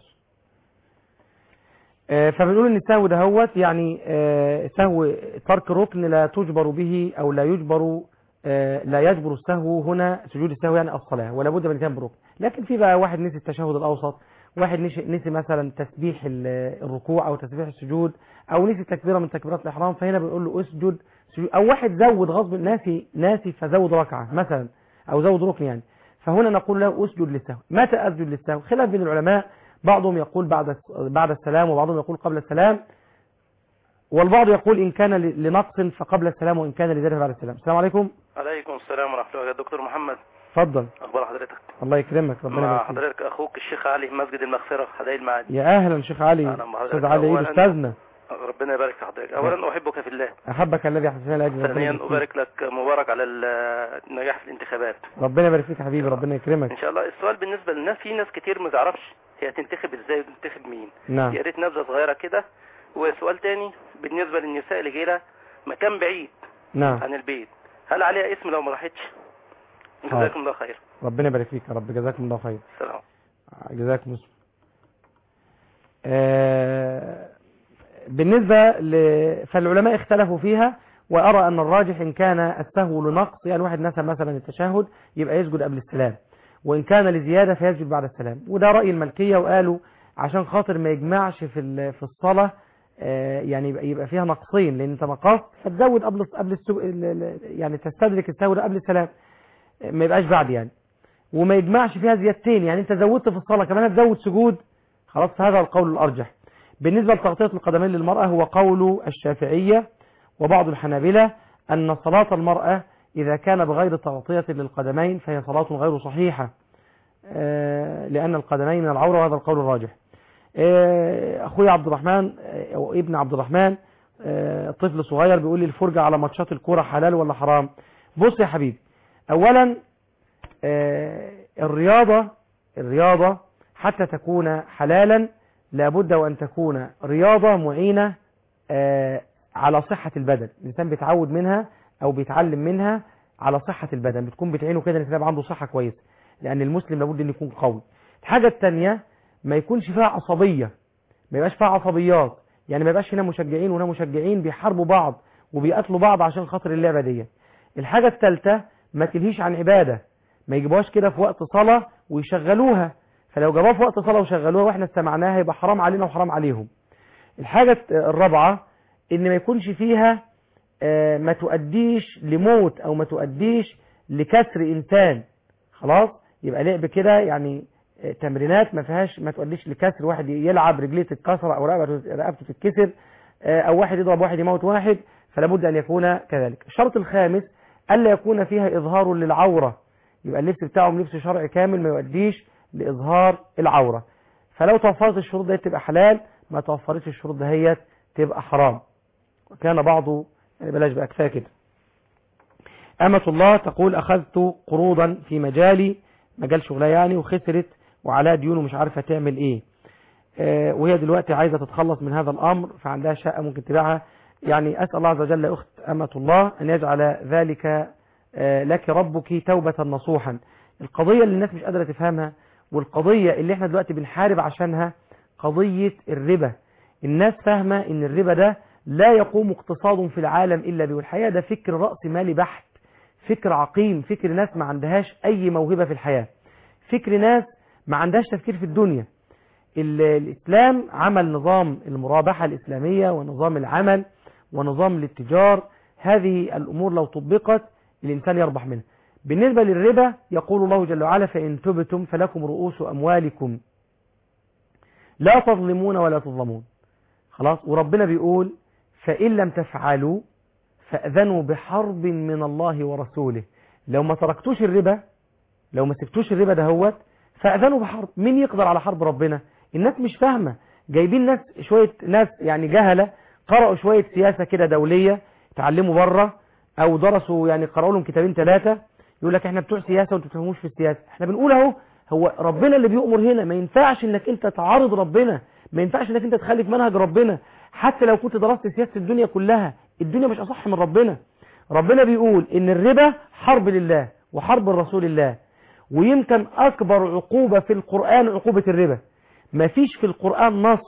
آه، فبنقول ان السهو ده هوت يعني آه، سهو ترك ركن لا تجبر به او لا يجبر آه، لا يجبر السهو هنا سجود السهو يعني الصلاة ولا بد من الاتيان بركن لكن في بقى واحد نسي التشهد الاوسط واحد نسي, نسي مثلا تسبيح ال- الركوع او تسبيح السجود او نسي تكبيره من تكبيرات الاحرام فهنا بنقول له اسجد سجود او واحد زود غصب ناسي ناسي فزود ركعه مثلا او زود ركن يعني فهنا نقول له اسجد للسهو متى اسجد للسهو خلاف بين العلماء بعضهم يقول بعد بعد السلام وبعضهم يقول قبل السلام والبعض يقول ان كان ل- لنقص فقبل السلام وان كان لذلك بعد السلام السلام عليكم عليكم السلام ورحمة الله وبركاته دكتور محمد اتفضل أخبار حضرتك الله يكرمك ربنا مع يبارك فيك حضرتك أخوك الشيخ علي مسجد المغفرة حدائق المعادي يا اهلا شيخ علي أهلا بحضرتك. استاذ علي عيد أولاً- استاذنا ربنا يبارك في حضرتك أولا أحبك في الله احبك الذي احسن لاجل ربنا ثانيا يبارك فيك. أبارك لك مبارك على ال- النجاح في الانتخابات ربنا يبارك فيك يا حبيبي ربنا إن يكرمك شاء الله السؤال بالنسبة للناس في ناس كتير ما تعرفش هي تنتخب إزاي وتنتخب مين نعم يا ريت نبذة صغيرة كده وسؤال تاني بالنسبة للنساء اللي جاية مكان بعيد نعم عن البيت هل عليها اسم لو ما راحتش جزاكم الله خير ربنا يبارك فيك يا رب جزاكم الله خير سلام جزاكم الله آه، بالنسبة ل... فالعلماء اختلفوا فيها وأرى أن الراجح إن كان السهو لنقص يعني واحد نسى مثلا التشهد يبقى يسجد قبل السلام وإن كان لزيادة فيسجد بعد السلام وده رأي الملكية وقالوا عشان خاطر ما يجمعش في ال- في الصلاة آه، يعني يبقى يبقى فيها نقصين لان انت نقصت فتزود قبل قبل السو... ال- ال- يعني تستدرك السهو ده قبل السلام آه، ما يبقاش بعد يعني وما يجمعش فيها زيادتين يعني انت زودت في الصلاه كمان هتزود سجود خلاص هذا القول الارجح بالنسبه لتغطيه القدمين للمراه هو قول الشافعيه وبعض الحنابلة أن صلاة المرأة إذا كان بغير تغطية للقدمين فهي صلاة غير صحيحة آه، لأن القدمين من العورة وهذا القول الراجح آه، أخوي عبد الرحمن آه، أو ابن عبد الرحمن آه، طفل صغير بيقول لي الفرجة على ماتشات الكورة حلال ولا حرام بص يا حبيبي أولا آه، الرياضة الرياضة حتى تكون حلالا لابد وأن تكون رياضة معينة آه، على صحة البدن الإنسان بيتعود منها أو بيتعلم منها على صحة البدن بتكون بتعينه كده إن يبقى عنده صحة كويسة لأن المسلم لابد أن يكون قوي الحاجة الثانية ما يكونش فيها عصبية ما يبقاش فيها عصبيات يعني ما يبقاش هنا مشجعين وهنا مشجعين بيحاربوا بعض وبيقاتلوا بعض عشان خاطر اللعبة دي الحاجة الثالثة ما تلهيش عن عبادة ما يجيبوهاش كده في وقت صلاة ويشغلوها فلو جابوها في وقت صلاة وشغلوها واحنا استمعناها يبقى حرام علينا وحرام عليهم الحاجة الرابعة ان ما يكونش فيها آه، ما تؤديش لموت او ما تؤديش لكسر انسان خلاص يبقى لعب كده يعني آه، تمرينات ما فيهاش ما تؤديش لكسر واحد يلعب رجليه تتكسر او رقبته رقبته تتكسر آه، او واحد يضرب واحد يموت واحد فلا بد ان يكون كذلك الشرط الخامس الا يكون فيها اظهار للعوره يبقى اللبس بتاعهم لبس شرعي كامل ما يؤديش لاظهار العوره فلو توفرت الشروط دي تبقى حلال ما توفرتش الشروط دهيت تبقى حرام وكان بعض يعني بلاش بقى كفايه كده أمة الله تقول أخذت قروضا في مجالي مجال شغلها يعني وخسرت وعليها ديون ومش عارفة تعمل إيه آه، وهي دلوقتي عايزة تتخلص من هذا الأمر فعندها شقة ممكن تبيعها يعني أسأل الله عز وجل يا أخت أمة الله أن يجعل ذلك آه، لك ربك توبة نصوحا القضية اللي الناس مش قادرة تفهمها والقضية اللي احنا دلوقتي بنحارب عشانها قضية الربا الناس فاهمة ان الربا ده لا يقوم اقتصاد في العالم إلا به والحقيقة ده فكر رأس مالي بحت فكر عقيم فكر ناس ما عندهاش أي موهبة في الحياة فكر ناس ما عندهاش تفكير في الدنيا ال- الإسلام عمل نظام المرابحة الإسلامية ونظام العمل ونظام الاتجار هذه الأمور لو طبقت الإنسان يربح منها بالنسبة للربا يقول الله جل وعلا فإن تبتم فلكم رؤوس أموالكم لا تظلمون ولا تظلمون خلاص وربنا بيقول فإن لم تفعلوا فأذنوا بحرب من الله ورسوله لو ما تركتوش الربا لو ما سبتوش الربا دهوت فأذنوا بحرب مين يقدر على حرب ربنا الناس مش فاهمة جايبين ناس شوية ناس يعني جهلة قرأوا شوية سياسة كده دولية اتعلموا بره او درسوا يعني قرأوا لهم كتابين ثلاثة يقول لك احنا بتوع سياسة وانتوا بتفهموش في السياسة احنا بنقول اهو هو ربنا اللي بيؤمر هنا ما ينفعش انك انت تعارض ربنا ما ينفعش انك انت تخالف منهج ربنا حتى لو كنت درست سياسة الدنيا كلها الدنيا مش اصح من ربنا ربنا بيقول ان الربا حرب لله وحرب الرسول الله ويمكن اكبر عقوبة في القرآن عقوبة الربا ما فيش في القرآن نص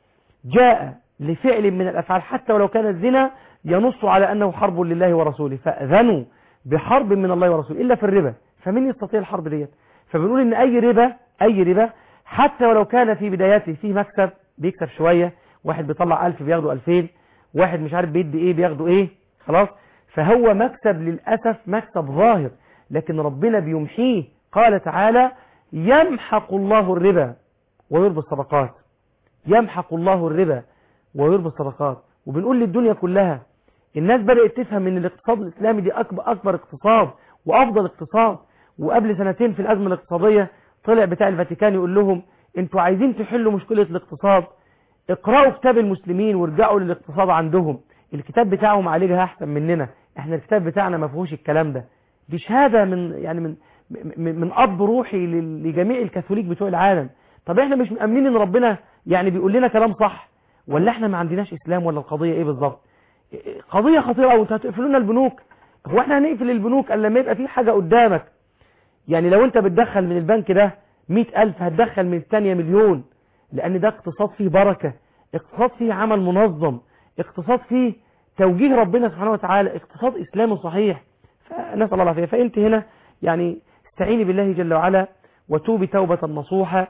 جاء لفعل من الافعال حتى ولو كان الزنا ينص على انه حرب لله ورسوله فاذنوا بحرب من الله ورسوله الا في الربا فمن يستطيع الحرب ديت فبنقول ان اي ربا اي ربا حتى ولو كان في بداياته فيه مكسب بيكسب شوية واحد بيطلع ألف بياخده ألفين واحد مش عارف بيدي ايه بياخده ايه خلاص فهو مكسب للأسف مكسب ظاهر لكن ربنا بيمحيه قال تعالى يمحق الله الربا ويربي الصدقات يمحق الله الربا ويربي الصدقات وبنقول للدنيا كلها الناس بدأت تفهم ان الاقتصاد الاسلامي دي اكبر, أكبر اقتصاد وافضل اقتصاد وقبل سنتين في الازمة الاقتصادية طلع بتاع الفاتيكان يقول لهم انتوا عايزين تحلوا مشكلة الاقتصاد اقرأوا كتاب المسلمين وارجعوا للاقتصاد عندهم الكتاب بتاعهم عالجها احسن مننا احنا الكتاب بتاعنا ما فيهوش الكلام ده دي شهادة من يعني من من, من اب روحي لجميع الكاثوليك بتوع العالم طب احنا مش مأمنين ان ربنا يعني بيقول لنا كلام صح ولا احنا ما عندناش اسلام ولا القضية ايه بالظبط قضية خطيرة او انتوا هتقفلوا لنا البنوك هو احنا هنقفل البنوك الا لما يبقى في حاجة قدامك يعني لو انت بتدخل من البنك ده مئة الف هتدخل من الثانية مليون لان ده اقتصاد فيه بركة اقتصاد فيه عمل منظم اقتصاد فيه توجيه ربنا سبحانه وتعالى اقتصاد اسلامي صحيح فنسأل الله العافية فانت هنا يعني استعيني بالله جل وعلا وتوبي توبة نصوحة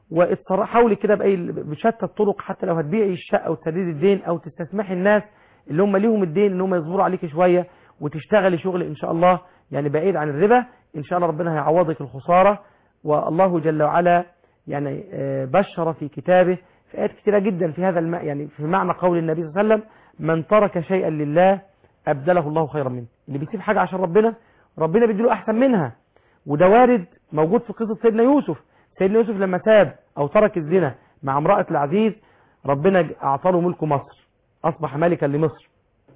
وحاولي كده باي بشتى الطرق حتى لو هتبيعي الشقه وتسددي الدين او تستسمحي الناس اللي هم ليهم الدين ان هم يصبروا عليك شويه وتشتغلي شغل ان شاء الله يعني بعيد عن الربا ان شاء الله ربنا هيعوضك الخساره والله جل وعلا يعني آه، بشر في كتابه في آيات كثيرة جدا في هذا الم... يعني في معنى قول النبي صلى الله عليه وسلم من ترك شيئا لله أبدله الله خيرا منه اللي بيسيب حاجة عشان ربنا ربنا بيديله أحسن منها وده وارد موجود في قصة سيدنا يوسف سيدنا يوسف لما تاب أو ترك الزنا مع امرأة العزيز ربنا أعطى له ملك مصر أصبح ملكا لمصر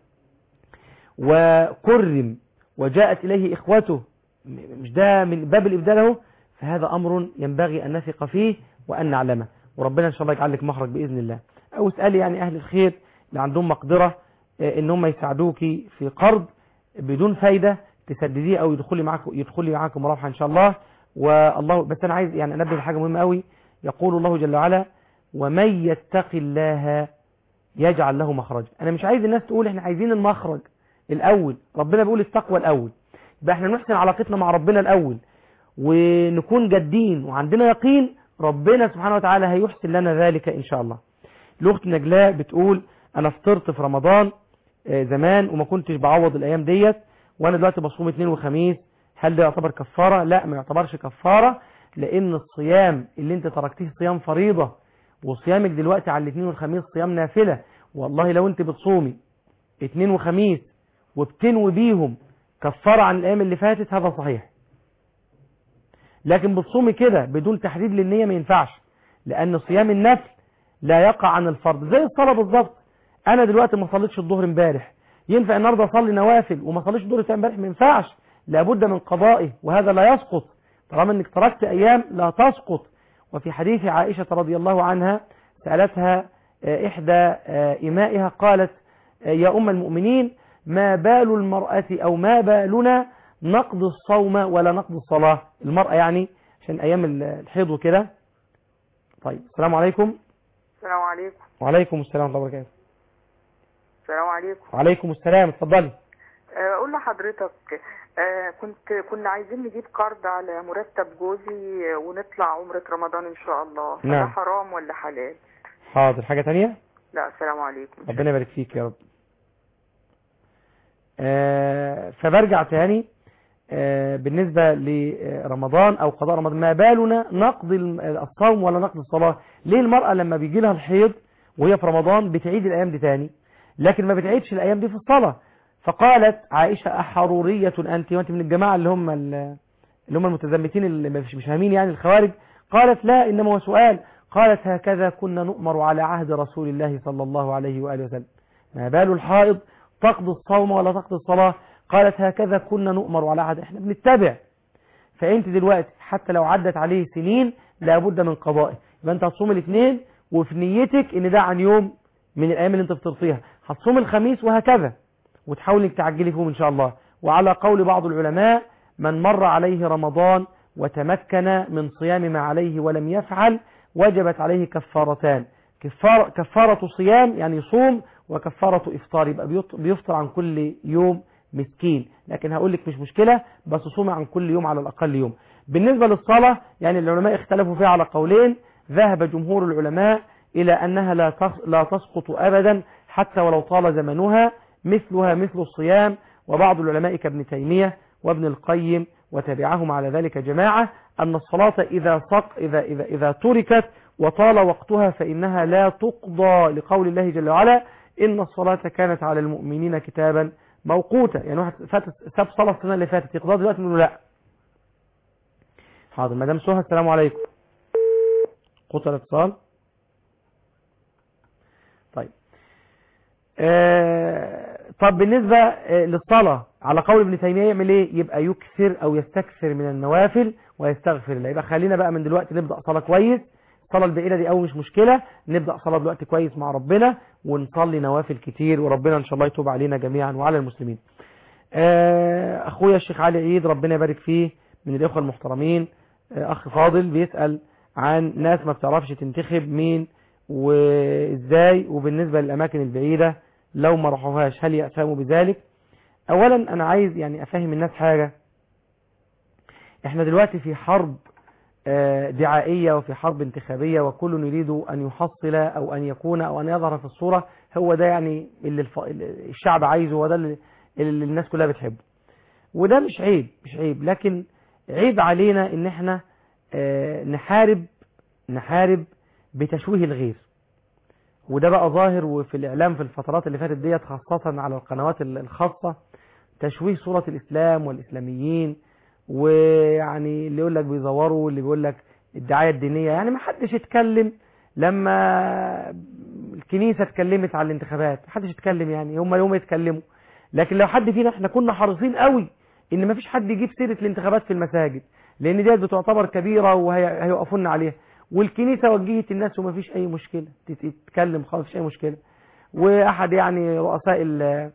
وكرم وجاءت إليه إخوته م- مش ده من باب الإبدال اهو فهذا أمر ينبغي أن نثق فيه وأن نعلمه وربنا إن شاء الله يجعل لك مخرج بإذن الله أو اسألي يعني أهل الخير اللي عندهم مقدرة آه، إن هم يساعدوكي في قرض بدون فايدة تسدديه أو يدخلي معاكم يدخلي معاكم مرابحة إن شاء الله والله بس أنا عايز يعني أنبه لحاجة مهمة قوي يقول الله جل وعلا ومن يتق الله يجعل له مخرجا أنا مش عايز الناس تقول إحنا عايزين المخرج الأول ربنا بيقول التقوى الأول يبقى إحنا نحسن علاقتنا مع ربنا الأول ونكون جادين وعندنا يقين ربنا سبحانه وتعالى هيحسن لنا ذلك إن شاء الله الأخت نجلاء بتقول أنا فطرت في رمضان آه، زمان وما كنتش بعوض الأيام ديت وأنا دلوقتي بصوم اثنين وخميس هل ده يعتبر كفارة؟ لا ما يعتبرش كفارة لأن الصيام اللي أنت تركتيه صيام فريضة وصيامك دلوقتي على الاثنين والخميس صيام نافلة والله لو أنت بتصومي اثنين وخميس وبتنوي بيهم كفارة عن الأيام اللي فاتت هذا صحيح لكن بتصومي كده بدون تحديد للنية ما ينفعش لأن صيام النفل لا يقع عن الفرض زي الصلاة بالظبط أنا دلوقتي ما صليتش الظهر امبارح ينفع النهارده أصلي نوافل وما صليش الظهر بتاع امبارح ما ينفعش لابد من قضائه وهذا لا يسقط طالما انك تركت أيام لا تسقط وفي حديث عائشة رضي الله عنها سألتها آه، إحدى آه، إمائها قالت آه، يا أم المؤمنين ما بال المرأة أو ما بالنا نقض الصوم ولا نقض الصلاة المرأة يعني عشان أيام الحيض وكده طيب السلام عليكم السلام عليكم وعليكم السلام ورحمة الله وبركاته السلام عليكم وعليكم السلام اتفضلي آه، اقول لحضرتك آه، كنت كنا عايزين نجيب قرض على مرتب جوزي ونطلع عمرة رمضان ان شاء الله فده نعم. حرام ولا حلال حاضر حاجة تانية لا السلام عليكم ربنا يبارك فيك يا رب آه فبرجع تاني آه بالنسبة لرمضان أو قضاء رمضان ما بالنا نقضي الم- الصوم ولا نقضي الصلاة ليه المرأة لما بيجي لها الحيض وهي في رمضان بتعيد الأيام دي تاني لكن ما بتعيدش الأيام دي في الصلاة فقالت عائشة أحرورية أنت وأنت من الجماعة اللي هم ال- اللي هم المتزمتين اللي مش مش فاهمين يعني الخوارج قالت لا إنما هو سؤال قالت هكذا كنا نؤمر على عهد رسول الله صلى الله عليه وآله وسلم ما بال الحائض تقضي الصوم ولا تقضي الصلاة قالت هكذا كنا نؤمر على عهد احنا بنتبع فانت دلوقتي حتى لو عدت عليه سنين لابد من قضائه يبقى انت هتصوم الاثنين وفي نيتك ان ده عن يوم من الايام اللي انت بترطيها هتصوم الخميس وهكذا وتحاول انك تعجلي فيهم ان شاء الله وعلى قول بعض العلماء من مر عليه رمضان وتمكن من صيام ما عليه ولم يفعل وجبت عليه كفارتان كفارة, كفارة صيام يعني يصوم وكفارة إفطار يبقى بيط- بيفطر عن كل يوم مسكين لكن هقول لك مش مشكلة بس صوم عن كل يوم على الأقل يوم بالنسبة للصلاة يعني العلماء اختلفوا فيها على قولين ذهب جمهور العلماء إلى أنها لا تس- لا تسقط أبدا حتى ولو طال زمنها مثلها مثل الصيام وبعض العلماء كابن تيمية وابن القيم وتبعهم على ذلك جماعة أن الصلاة إذا سق إذا إذا إذا تركت وطال وقتها فإنها لا تقضى لقول الله جل وعلا إن الصلاة كانت على المؤمنين كتابا موقوتا يعني واحد فات ساب صلاة السنة اللي فاتت يقضى دلوقتي نقول له لا حاضر مدام سهى السلام عليكم قطع الاتصال طيب آه طب بالنسبة آه للصلاة على قول ابن تيمية يعمل ايه يبقى يكثر او يستكثر من النوافل ويستغفر الله يبقى خلينا بقى من دلوقتي نبدأ صلاة كويس الصلاة البعيدة دي أول مش مشكلة نبدأ صلاة دلوقتي كويس مع ربنا ونصلي نوافل كتير وربنا إن شاء الله يتوب علينا جميعا وعلى المسلمين آه، أخويا الشيخ علي عيد ربنا يبارك فيه من الإخوة المحترمين آه، أخ فاضل بيسأل عن ناس ما بتعرفش تنتخب مين وإزاي وبالنسبة للأماكن البعيدة لو ما راحوهاش هل يأثموا بذلك أولا أنا عايز يعني أفهم الناس حاجة احنا دلوقتي في حرب آه، دعائية وفي حرب انتخابية وكل يريد أن يحصل أو أن يكون أو أن يظهر في الصورة هو ده يعني اللي الف... اللي الشعب عايزه وده اللي, اللي الناس كلها بتحبه وده مش عيب مش عيب لكن عيب علينا ان احنا آه، نحارب نحارب بتشويه الغير وده بقى ظاهر وفي الإعلام في الفترات اللي فاتت ديت خاصة على القنوات ال- الخاصة تشويه صورة الإسلام والإسلاميين ويعني اللي يقول لك بيزوروا واللي بيقول لك الدعاية الدينية يعني ما حدش اتكلم لما الكنيسة اتكلمت على الانتخابات ما حدش اتكلم يعني هم يوم يتكلموا لكن لو حد فينا احنا كنا حريصين قوي ان ما فيش حد يجيب سيرة الانتخابات في المساجد لان ديت بتعتبر كبيرة وهيوقفونا عليها والكنيسة وجهت الناس وما فيش اي مشكلة تت- تتكلم خالص مفيش اي مشكلة واحد يعني رؤساء ال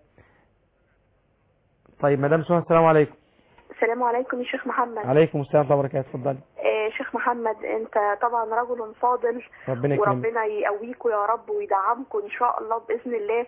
طيب مدام سهى السلام عليكم السلام عليكم يا شيخ محمد عليكم السلام ورحمة الله وبركاته اتفضلي آه شيخ محمد انت طبعا رجل فاضل ربنا يكرمك وربنا يقويكم يا رب ويدعمكم ان شاء الله باذن الله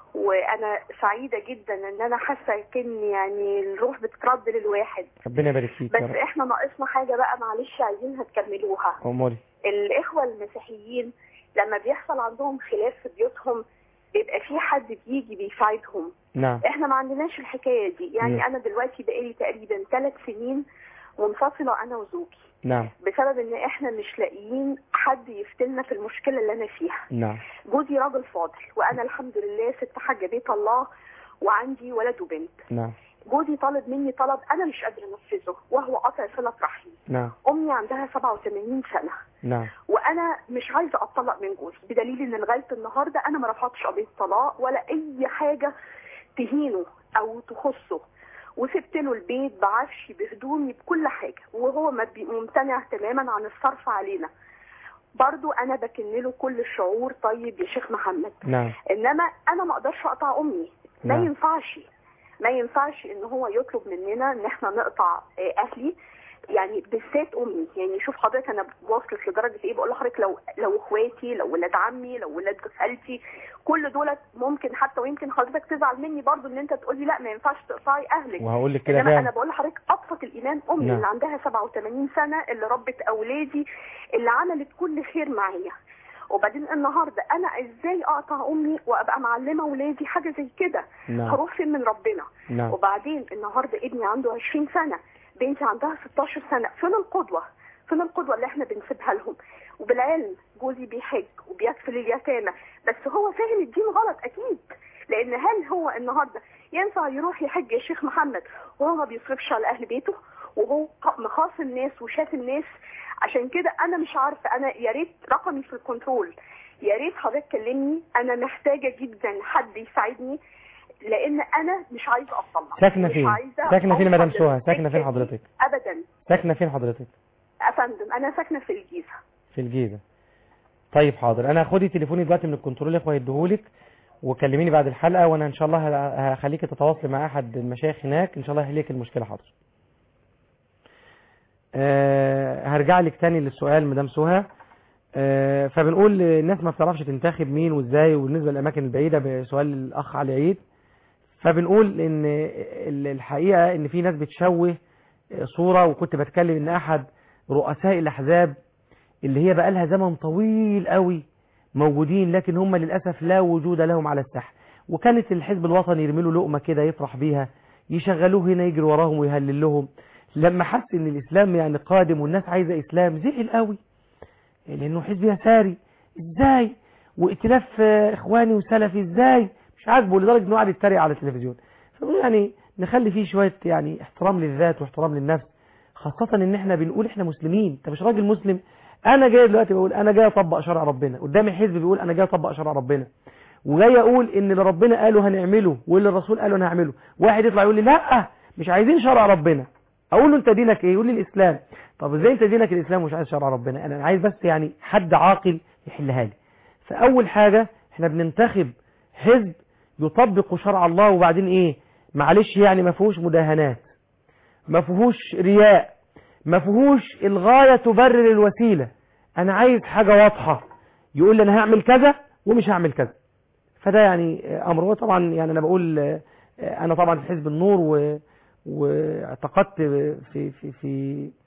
وانا سعيده جدا ان انا حاسه كن يعني الروح بتترد للواحد ربنا يبارك فيك يا بس رب احنا ناقصنا حاجه بقى معلش عايزينها تكملوها اموري الاخوه المسيحيين لما بيحصل عندهم خلاف في بيوتهم بيبقى في حد بيجي بيساعدهم نعم احنا ما عندناش الحكايه دي يعني مم. انا دلوقتي بقالي تقريبا ثلاث سنين منفصله انا وزوجي نعم بسبب ان احنا مش لاقيين حد يفتلنا في المشكله اللي انا فيها نعم جوزي راجل فاضل وانا الحمد لله ست حاجه بيت الله وعندي ولد وبنت نعم جوزي طالب مني طلب انا مش قادره انفذه وهو قطع صله رحم نعم امي عندها 87 سنه نعم وانا مش عايزه اتطلق من جوزي بدليل ان لغايه النهارده انا ما رفعتش قضيه طلاق ولا اي حاجه تهينه او تخصه وسبت له البيت بعفشي بهدومي بكل حاجه وهو ما بي- ممتنع تماما عن الصرف علينا برضو انا بكن له كل الشعور طيب يا شيخ محمد نعم انما انا ما اقدرش اقطع امي ما نعم. ينفعش ما ينفعش ان هو يطلب مننا ان احنا نقطع آه، اهلي يعني بالذات امي يعني شوف حضرتك انا وصلت لدرجه ايه بقول لحضرتك لو لو اخواتي لو ولاد عمي لو ولاد خالتي كل دولت ممكن حتى ويمكن حضرتك تزعل مني برضو ان انت تقولي لا ما ينفعش تقطعي اهلك وهقول لك كده انما انا فعلا بقول لحضرتك ابسط الايمان امي نعم. اللي عندها 87 سنه اللي ربت اولادي اللي عملت كل خير معايا وبعدين النهارده انا ازاي اقطع امي وابقى معلمه ولادي حاجه زي كده نعم. هروح فين من ربنا نعم. وبعدين النهارده ابني عنده 20 سنه بنتي عندها 16 سنه فين القدوه فين القدوه اللي احنا بنسيبها لهم وبالعلم جوزي بيحج وبيكفل اليتامى بس هو فاهم الدين غلط اكيد لان هل هو النهارده ينفع يروح يحج يا شيخ محمد وهو ما بيصرفش على اهل بيته وهو مخاص الناس وشاف الناس عشان كده انا مش عارفه انا يا ريت رقمي في الكنترول يا ريت حضرتك كلمني انا محتاجه جدا حد يساعدني لان انا مش عايزه اتطلق ساكنة مش فين عايزة ساكنة فين يا مدام أوصل سهى ساكنة فين للسكة دي حضرتك ابدا ساكنة فين حضرتك يا فندم انا ساكنه في الجيزه في الجيزة طيب حاضر انا خدي تليفوني دلوقتي من الكنترول يا اخويا يديهولك وكلميني بعد الحلقة وانا ان شاء الله ه- هخليكي تتواصلي مع احد المشايخ هناك ان شاء الله يحل لك المشكلة حاضر أه هرجع لك تاني للسؤال مدام سهى أه فبنقول الناس ما بتعرفش تنتخب مين وازاي وبالنسبة للاماكن البعيدة بسؤال الاخ علي عيد فبنقول ان ال- الحقيقة ان في ناس بتشوه صورة وكنت بتكلم ان احد رؤساء الاحزاب اللي هي بقى لها زمن طويل قوي موجودين لكن هم للأسف لا وجود لهم على الساحة وكانت الحزب الوطني يرمي له لقمة كده يفرح بيها يشغلوه هنا يجري وراهم ويهلل لهم لما حس ان الاسلام يعني قادم والناس عايزة اسلام زعل قوي لانه حزب يساري ازاي وائتلاف آه، اخواني وسلفي ازاي مش عاجبه لدرجة انه قاعد يتريق على التلفزيون فبنقول يعني نخلي فيه شوية يعني احترام للذات واحترام للنفس خاصة ان احنا بنقول احنا مسلمين انت مش راجل مسلم انا جاي دلوقتي بقول انا جاي اطبق شرع ربنا قدامي حزب بيقول انا جاي اطبق شرع ربنا وجاي اقول ان اللي ربنا قاله هنعمله واللي الرسول قاله انا هعمله واحد يطلع يقول لي لا مش عايزين شرع ربنا اقول له انت دينك ايه يقول لي الاسلام طب ازاي انت دينك الاسلام ومش عايز شرع ربنا انا عايز بس يعني حد عاقل يحلها لي فاول حاجة احنا بننتخب حزب يطبق شرع الله وبعدين ايه معلش يعني ما فيهوش مداهنات ما فيهوش رياء ما فيهوش الغاية تبرر الوسيلة انا عايز حاجة واضحة يقول لي انا هعمل كذا ومش هعمل كذا فده يعني امر هو طبعا يعني انا بقول آه، انا طبعا في حزب النور و واعتقدت في في في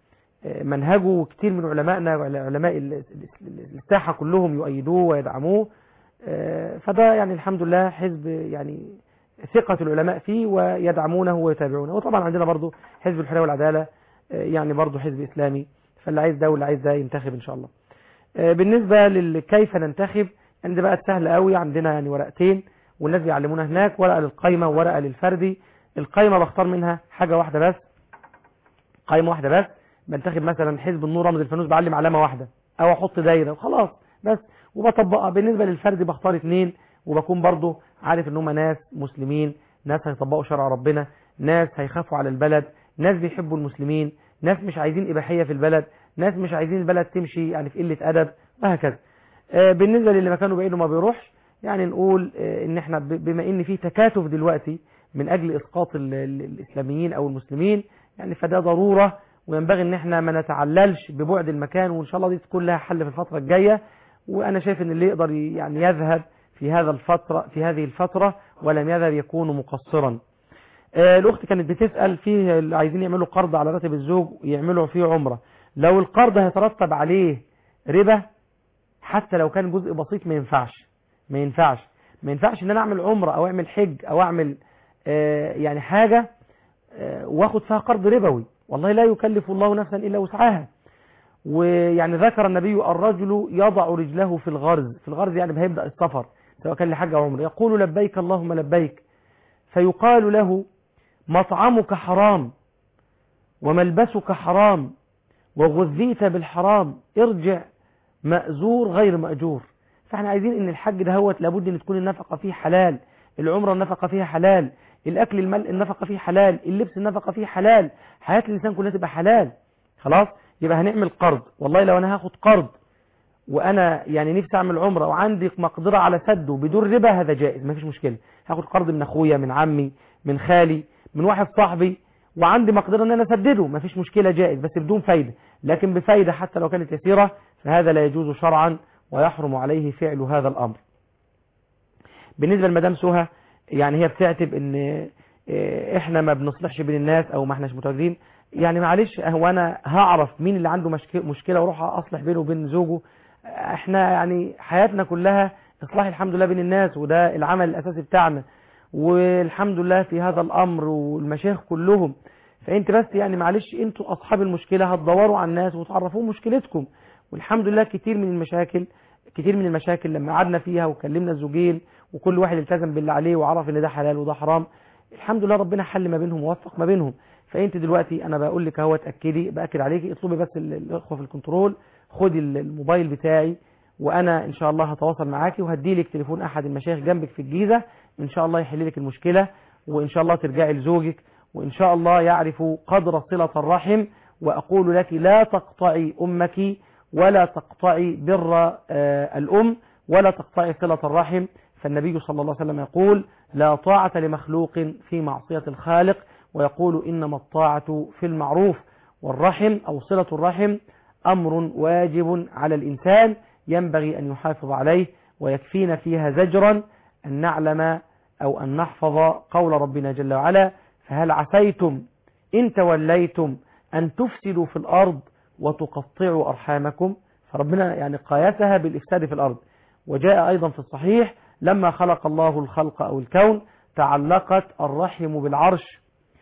آه، منهجه وكتير من علمائنا علماء ال- ال- الساحة كلهم يؤيدوه ويدعموه آه، فده يعني الحمد لله حزب يعني ثقة العلماء فيه ويدعمونه ويتابعونه وطبعا عندنا برضو حزب الحرية والعدالة آه، يعني برضو حزب إسلامي فاللي عايز ده واللي عايز ده ينتخب إن شاء الله آه، بالنسبة لكيف ننتخب يعني ده بقى سهل قوي عندنا يعني ورقتين والناس بيعلمونا هناك ورقة للقايمة وورقة للفردي القايمة بختار منها حاجة واحدة بس قايمة واحدة بس بنتخب مثلا حزب النور رمز الفانوس بعلم علامة واحدة او احط دايرة وخلاص بس وبطبقها بالنسبة للفردي بختار اتنين وبكون برضو عارف ان هم ناس مسلمين ناس هيطبقوا شرع ربنا ناس هيخافوا على البلد ناس بيحبوا المسلمين ناس مش عايزين إباحية في البلد ناس مش عايزين البلد تمشي يعني في قلة أدب وهكذا آه، بالنسبة للي مكانه بعيد وما بيروحش يعني نقول آه، ان احنا ب- بما ان في تكاتف دلوقتي من اجل اسقاط ال- ال- الاسلاميين او المسلمين يعني فده ضرورة وينبغي ان احنا ما نتعللش ببعد المكان وان شاء الله دي تكون لها حل في الفترة الجاية وانا شايف ان اللي يقدر ي- يعني يذهب في هذا الفترة في هذه الفترة ولم يذهب يكون مقصرا آه، الاخت كانت بتسأل فيه اللي عايزين يعملوا قرض على راتب الزوج يعملوا فيه عمرة لو القرض هيترتب عليه ربا حتى لو كان جزء بسيط ما ينفعش ما ينفعش ما ينفعش ان انا اعمل عمرة او اعمل حج او اعمل آه، يعني حاجة آه، واخد فيها قرض ربوي والله لا يكلف الله نفسا الا وسعها ويعني ذكر النبي الرجل يضع رجله في الغرز في الغرز يعني هيبدأ السفر سواء كان لحج او عمره يقول لبيك اللهم لبيك فيقال له مطعمك حرام وملبسك حرام وغذيت بالحرام ارجع مأزور غير مأجور فاحنا عايزين ان الحج ده هو لابد ان تكون النفقة فيه حلال العمرة النفقة فيها حلال الاكل المل النفقة فيه حلال اللبس النفقة فيه حلال حياة الانسان كلها تبقى حلال خلاص يبقى هنعمل قرض والله لو انا هاخد قرض وانا يعني نفسي اعمل عمره وعندي مقدره على سده بدون ربا هذا جائز مفيش مشكله هاخد قرض من اخويا من عمي من خالي من واحد صاحبي وعندي مقدره ان انا اسدده مفيش مشكله جائز بس بدون فايده لكن بفايده حتى لو كانت يسيره فهذا لا يجوز شرعا ويحرم عليه فعل هذا الامر بالنسبه لمدام سهى يعني هي بتعتب ان إيه، احنا ما بنصلحش بين الناس او ما احناش متواجدين يعني معلش هو انا هعرف مين اللي عنده مشك- مشكله واروح اصلح بينه وبين زوجه احنا يعني حياتنا كلها اصلاح الحمد لله بين الناس وده العمل الاساسي بتاعنا والحمد لله في هذا الامر والمشايخ كلهم فانت بس يعني معلش انتوا اصحاب المشكله هتدوروا على الناس وتعرفوهم مشكلتكم والحمد لله كتير من المشاكل كتير من المشاكل لما قعدنا فيها وكلمنا الزوجين وكل واحد التزم باللي عليه وعرف ان ده حلال وده حرام الحمد لله ربنا حل ما بينهم ووفق ما بينهم فانت دلوقتي انا بقول لك اهو تاكدي باكد عليكي اطلبي بس ال- الاخوه في الكنترول خدي ال- الموبايل بتاعي وانا ان شاء الله هتواصل معاكي وهدي لك تليفون احد المشايخ جنبك في الجيزه ان شاء الله يحل لك المشكله وان شاء الله ترجعي لزوجك وان شاء الله يعرف قدر صله الرحم واقول لك لا تقطعي امك ولا تقطعي بر آه، الام ولا تقطعي صله الرحم فالنبي صلى الله عليه وسلم يقول لا طاعة لمخلوق في معصية الخالق ويقول إنما الطاعة في المعروف والرحم أو صلة الرحم أمر واجب على الإنسان ينبغي أن يحافظ عليه ويكفينا فيها زجرا أن نعلم أو أن نحفظ قول ربنا جل وعلا فهل عسيتم إن توليتم أن تفسدوا في الأرض وتقطعوا أرحامكم فربنا يعني قايسها بالإفساد في الأرض وجاء أيضا في الصحيح لما خلق الله الخلق أو الكون تعلقت الرحم بالعرش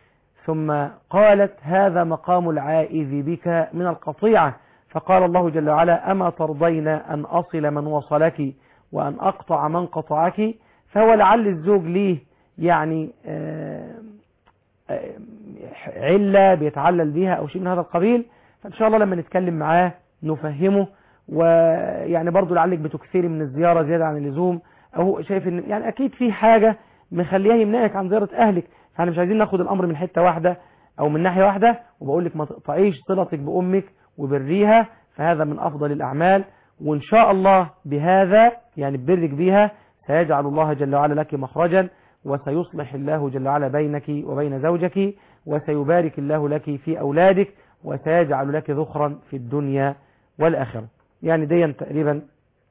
ثم قالت هذا مقام العائذ بك من القطيعة فقال الله جل وعلا أما ترضين أن أصل من وصلك وأن أقطع من قطعك فهو لعل الزوج ليه يعني آه، آه، علة بيتعلل بها أو شيء من هذا القبيل فإن شاء الله لما نتكلم معاه نفهمه ويعني برضو لعلك بتكثري من الزيارة زيادة عن اللزوم أو هو شايف إن يعني أكيد في حاجة مخليها يمنعك عن زيارة أهلك فاحنا مش عايزين ناخد الأمر من حتة واحدة أو من ناحية واحدة وبقول لك ما تقطعيش صلتك بأمك وبريها فهذا من أفضل الأعمال وإن شاء الله بهذا يعني ببرك بها سيجعل الله جل وعلا لك مخرجا وسيصلح الله جل وعلا بينك وبين زوجك وسيبارك الله لك في أولادك وسيجعل لك ذخرا في الدنيا والآخرة يعني دي تقريبا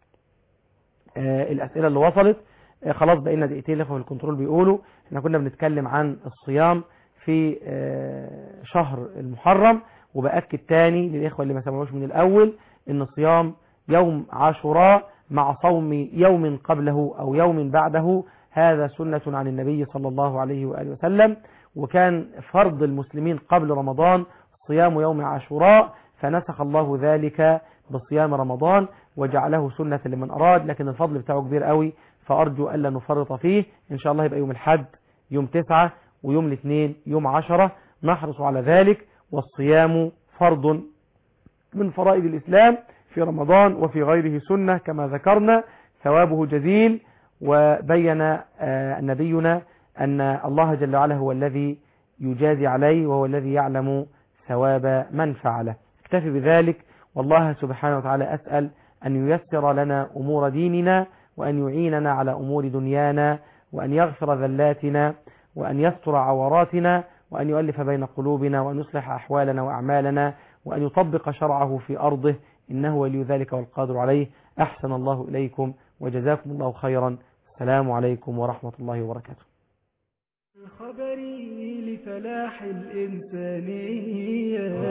آه، الأسئلة اللي وصلت آه، خلاص بقينا دقيقتين الأخوة في الكنترول بيقولوا احنا كنا بنتكلم عن الصيام في آه، شهر المحرم وبأكد تاني للإخوة اللي ما سمعوش من الأول إن صيام يوم عاشوراء مع صوم يوم قبله أو يوم بعده هذا سنة عن النبي صلى الله عليه وآله وسلم وكان فرض المسلمين قبل رمضان صيام يوم عاشوراء فنسخ الله ذلك بصيام رمضان وجعله سنة لمن أراد لكن الفضل بتاعه كبير قوي فأرجو ألا نفرط فيه إن شاء الله يبقى يوم الحد يوم تسعة ويوم الاثنين يوم عشرة نحرص على ذلك والصيام فرض من فرائض الإسلام في رمضان وفي غيره سنة كما ذكرنا ثوابه جزيل وبين آه، نبينا أن الله جل وعلا هو الذي يجازي عليه وهو الذي يعلم ثواب من فعله اكتفي بذلك والله سبحانه وتعالى أسأل أن ييسر لنا أمور ديننا وأن يعيننا على أمور دنيانا وأن يغفر ذلاتنا وأن يستر عوراتنا وأن يؤلف بين قلوبنا وأن يصلح أحوالنا وأعمالنا وأن يطبق شرعه في أرضه إنه ولي ذلك والقادر عليه أحسن الله إليكم وجزاكم الله خيرا السلام عليكم ورحمة الله وبركاته الخبر لفلاح الإنسانية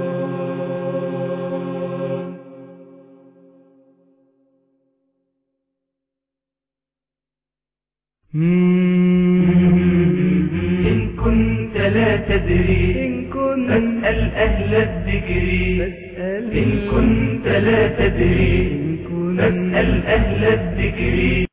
إن كنت لا تدري إن كنت فاسأل أهل الذكر إن كنت لا تدري فاسأل أهل الذكر